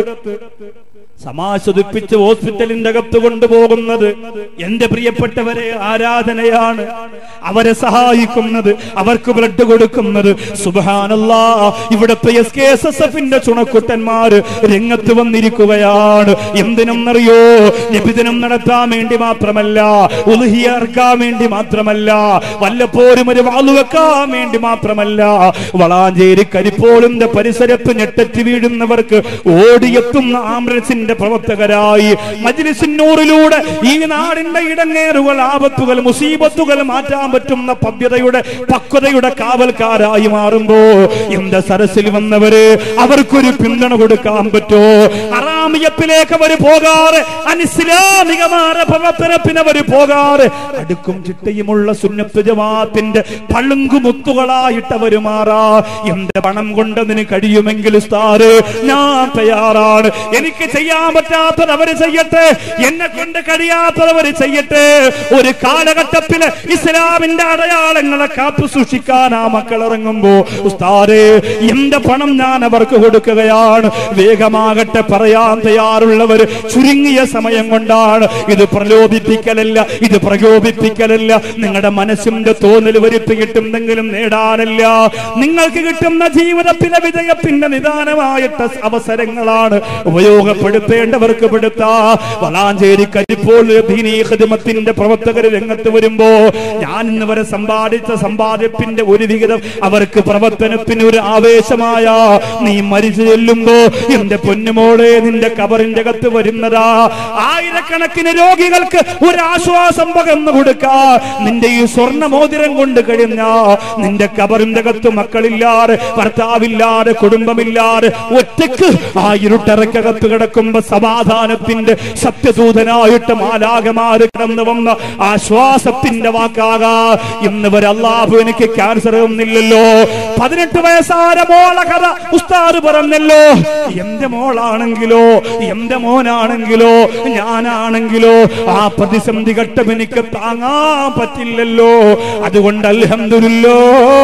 സമാശ്വദിപ്പിച്ച് ഹോസ്പിറ്റലിന്റെ അകത്ത് കൊണ്ടുപോകുന്നത് എന്റെ പ്രിയപ്പെട്ടവരെ ആരാധനയാണ് അവരെ സഹായിക്കുന്നത് അവർക്ക് ബ്ലഡ് കൊടുക്കുന്നത് സുബാനല്ലാ ഇവിടുത്തെ എസ് കെ എസ് എസ് എഫിന്റെ ചുണക്കുട്ടന്മാര് രംഗത്ത് വന്നിരിക്കുകയാണ് എന്തിനെന്നറിയോ നിബിദിനം നടത്താൻ വേണ്ടി മാത്രമല്ല ഉൽഹിയർക്കാൻ വേണ്ടി മാത്രമല്ല വല്ലപ്പോഴും ഒരു വാളുവെക്കാൻ വേണ്ടി മാത്രമല്ല വളാഞ്ചേരി കരിപ്പോളിന്റെ പരിസരത്ത് ഞെട്ടറ്റി വീഴുന്നവർക്ക് ഓടിയെത്തുന്ന ആംബുലൻസിന്റെ പ്രവർത്തകരായി മജ്ലിസിന്നൂറിലൂടെ ഈ നാടിന്റെ ഇടങ്ങേറുകൾ ആപത്തുകൾ മുസീബത്തുകൾ മാറ്റാൻ പറ്റുന്ന പവ്യതയുടെ പക്വതയുടെ കാവൽക്കാരായി മാറുമ്പോ എന്റെ സരസിൽ വന്നവര് അവർക്കൊരു പിന്തുണ കൊടുക്കാൻ പറ്റോ അറാമിയത്തിലേക്ക് അവർ പോകാറ് അനിസ്ലാമികമായ പ്രവർത്തനത്തിന് അവർ പോകാറ് അടുക്കും ചിട്ടയുമുള്ള സുന്നത്ത് ജമാത്തിന്റെ പളുങ്കുമുത്തുകളായിട്ട് അവർ മാറാ എന്റെ പണം കൊണ്ടതിന് കഴിയുമെങ്കിൽ സ്ഥാറ് ഞാൻ തയ്യാറാണ് എനിക്ക് ചെയ്യാൻ പറ്റാത്തത് അവര് ചെയ്യട്ടെ എന്നെ കൊണ്ട് കഴിയാത്തത് അവര് ചെയ്യട്ടെ ഒരു കാലഘട്ടത്തില് ഇസ്ലാമിന്റെ അടയാളങ്ങളെ കാത്തു സൂക്ഷിക്കാൻ ആ മക്കൾ ഇറങ്ങുമ്പോ ഉസ്താദേ എന്റെ പണം ഞാൻ അവർക്ക് കൊടുക്കുകയാണ് വേഗമാകട്ടെ പറയാൻ തയ്യാറുള്ളവർ ചുരുങ്ങിയ സമയം കൊണ്ടാണ് ഇത് പ്രലോഭിപ്പിക്കലല്ല ഇത് പ്രകോപിപ്പിക്കലല്ല നിങ്ങളുടെ മനസ്സിന്റെ തോന്നൽ വരുത്തിയിട്ട് എന്തെങ്കിലും നേടാനല്ല നിങ്ങൾക്ക് കിട്ടുന്ന ജീവിതത്തിലെ വിജയത്തിന്റെ നിദാനമായിട്ട് അവസരങ്ങളാണ് ഉപയോഗപ്പെടുത്തുന്നത് പെടുത്തേണ്ടവർക്ക് പെടുത്താ വളാഞ്ചേരി കരിപ്പോൾ ദീനീ ഖിദ്മത്തിന്റെ പ്രവർത്തകർ രംഗത്ത് വരുമ്പോ ഞാൻ ഇന്ന് വരെ സമ്പാദിച്ച സമ്പാദ്യത്തിന്റെ ഒരു വിഹിതം അവർക്ക് പ്രവർത്തനത്തിന് ഒരു ആവേശമായ നീ മരിച്ചു ചെല്ലുമ്പോ എന്റെ പൊന്നുമോളെ നിന്റെ കബറിന്റെ അകത്ത് വരുന്നതാ ആയിരക്കണക്കിന് രോഗികൾക്ക് ഒരു ആശ്വാസം പകർന്നു കൊടുക്കാ നിന്റെ ഈ സ്വർണ്ണ മോതിരം കൊണ്ട് കഴിഞ്ഞ നിന്റെ കബറിന്റെ അകത്ത് മക്കളില്ലാതെ ഭർത്താവില്ലാതെ കുടുംബമില്ലാതെ ഒറ്റക്ക് ആ ഇരുട്ടറക്കകത്ത് കിടക്കുമ്പോ സമാധാനത്തിന്റെ സത്യദൂതനായിട്ട് മാലാകമാര് കടന്നു വന്ന ആശ്വാസത്തിന്റെ വാക്കാകാ ഇന്ന് വരെ അള്ളാഹു എനിക്ക് ക്യാൻസർ ഒന്നില്ലല്ലോ പതിനെട്ട് വയസ്സാര മോള കഥ ഉസ്താദ് പറഞ്ഞല്ലോ എന്റെ മോളാണെങ്കിലോ എന്റെ മോനാണെങ്കിലോ ഞാനാണെങ്കിലോ ആ പ്രതിസന്ധി ഘട്ടം എനിക്ക് താങ്ങാൻ പറ്റില്ലല്ലോ അതുകൊണ്ട് അൽഹംദുലില്ലോ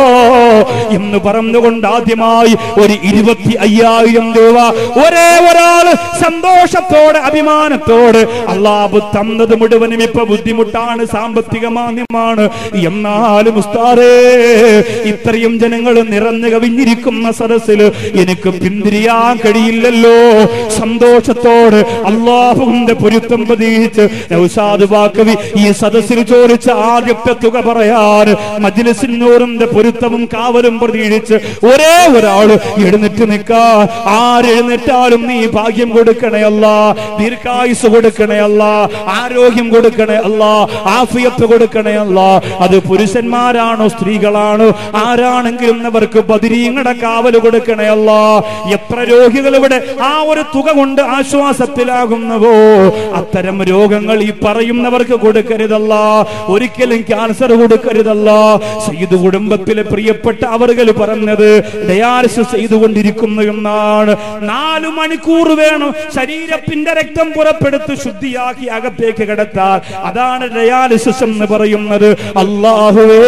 എന്ന് പറഞ്ഞുകൊണ്ട് ആദ്യമായി ഒരു ഇരുപത്തി അയ്യായിരം രൂപ ഒരേ ഒരാള് സന്തോഷത്തോടെ അഭിമാനത്തോടെ അള്ളാഹു തന്നത് മുഴുവനും ഇപ്പൊ ബുദ്ധിമുട്ടാണ് സാമ്പത്തിക മാന്യമാണ് എന്നാലും ഉസ്താറേ ഇത്രയും ജനങ്ങൾ നിറഞ്ഞു കവിഞ്ഞിരിക്കുന്ന സദസ്സിൽ എനിക്ക് പിന്തിരിയാൻ കഴിയില്ലല്ലോ സന്തോഷത്തോടെ അള്ളാഹുവിന്റെ പൊരുത്തം പ്രതീക്ഷിച്ച് നൗഷാദ് ബാക്കവി ഈ സദസ്സിൽ ചോദിച്ച ആദ്യത്തെ തുക പറയാൻ മജ്ലിസിനോറിന്റെ പൊരുത്തവും കാവലും പ്രതീക്ഷിച്ച് ഒരേ ഒരാൾ എഴുന്നേറ്റ് നിൽക്കാ ആരെഴുന്നേറ്റാലും നീ ഭാഗ്യം കൊടുക്കണേ അല്ല ദീർഘായുസ് കൊടുക്കണേ അല്ല ആരോഗ്യം കൊടുക്കണേ അല്ല ആഫിയത്ത് കൊടുക്കണേ അല്ല അത് പുരുഷന്മാരാണോ സ്ത്രീകളാണോ ആരാണെങ്കിലും അവർക്ക് ബദിരീങ്ങളുടെ കാവല് കൊടുക്കണേ അല്ല എത്ര രോഗികൾ ഇവിടെ ആ ഒരു തുക കൊണ്ട് ആശ്വാസത്തിലാകുന്നുവോ അത്തരം രോഗങ്ങൾ ഈ പറയുന്നവർക്ക് കൊടുക്കരുതല്ല ഒരിക്കലും ക്യാൻസർ കൊടുക്കരുതല്ല ചെയ്തു കുടുംബത്തിലെ പ്രിയപ്പെട്ട അവറുകൾ പറഞ്ഞത് ഡയാലിസിസ് ചെയ്തുകൊണ്ടിരിക്കുന്നു എന്നാണ് നാലു മണിക്കൂർ വേണം ശരീരത്തിന്റെ രക്തം പുറപ്പെടുത്ത് ശുദ്ധിയാക്കി അകത്തേക്ക് കിടത്താൻ അതാണ് ഡയാലിസിസ് എന്ന് പറയുന്നത് അള്ളാഹുവേ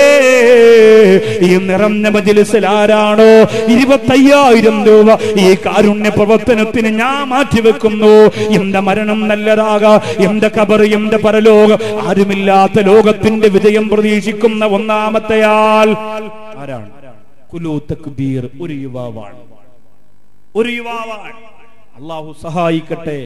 ഈ നിറഞ്ഞ മജിലിസിൽ ആരാണോ ഇരുപത്തയ്യായിരം രൂപ ഈ കാരുണ്യ പ്രവർത്തനത്തിന് ഞാൻ മാറ്റിവെക്കുന്നു എന്റെ മരണം നല്ലതാകാ എന്റെ കബർ എന്റെ പരലോകം ആരുമില്ലാത്ത ലോകത്തിന്റെ വിജയം പ്രതീക്ഷിക്കുന്ന ഒന്നാമത്തെയാൾ ആരാണ് കുലു തക്ബീർ ഒരു യുവാവാണ് ഒരു യുവാവാണ് അള്ളാഹു സഹായിക്കട്ടെ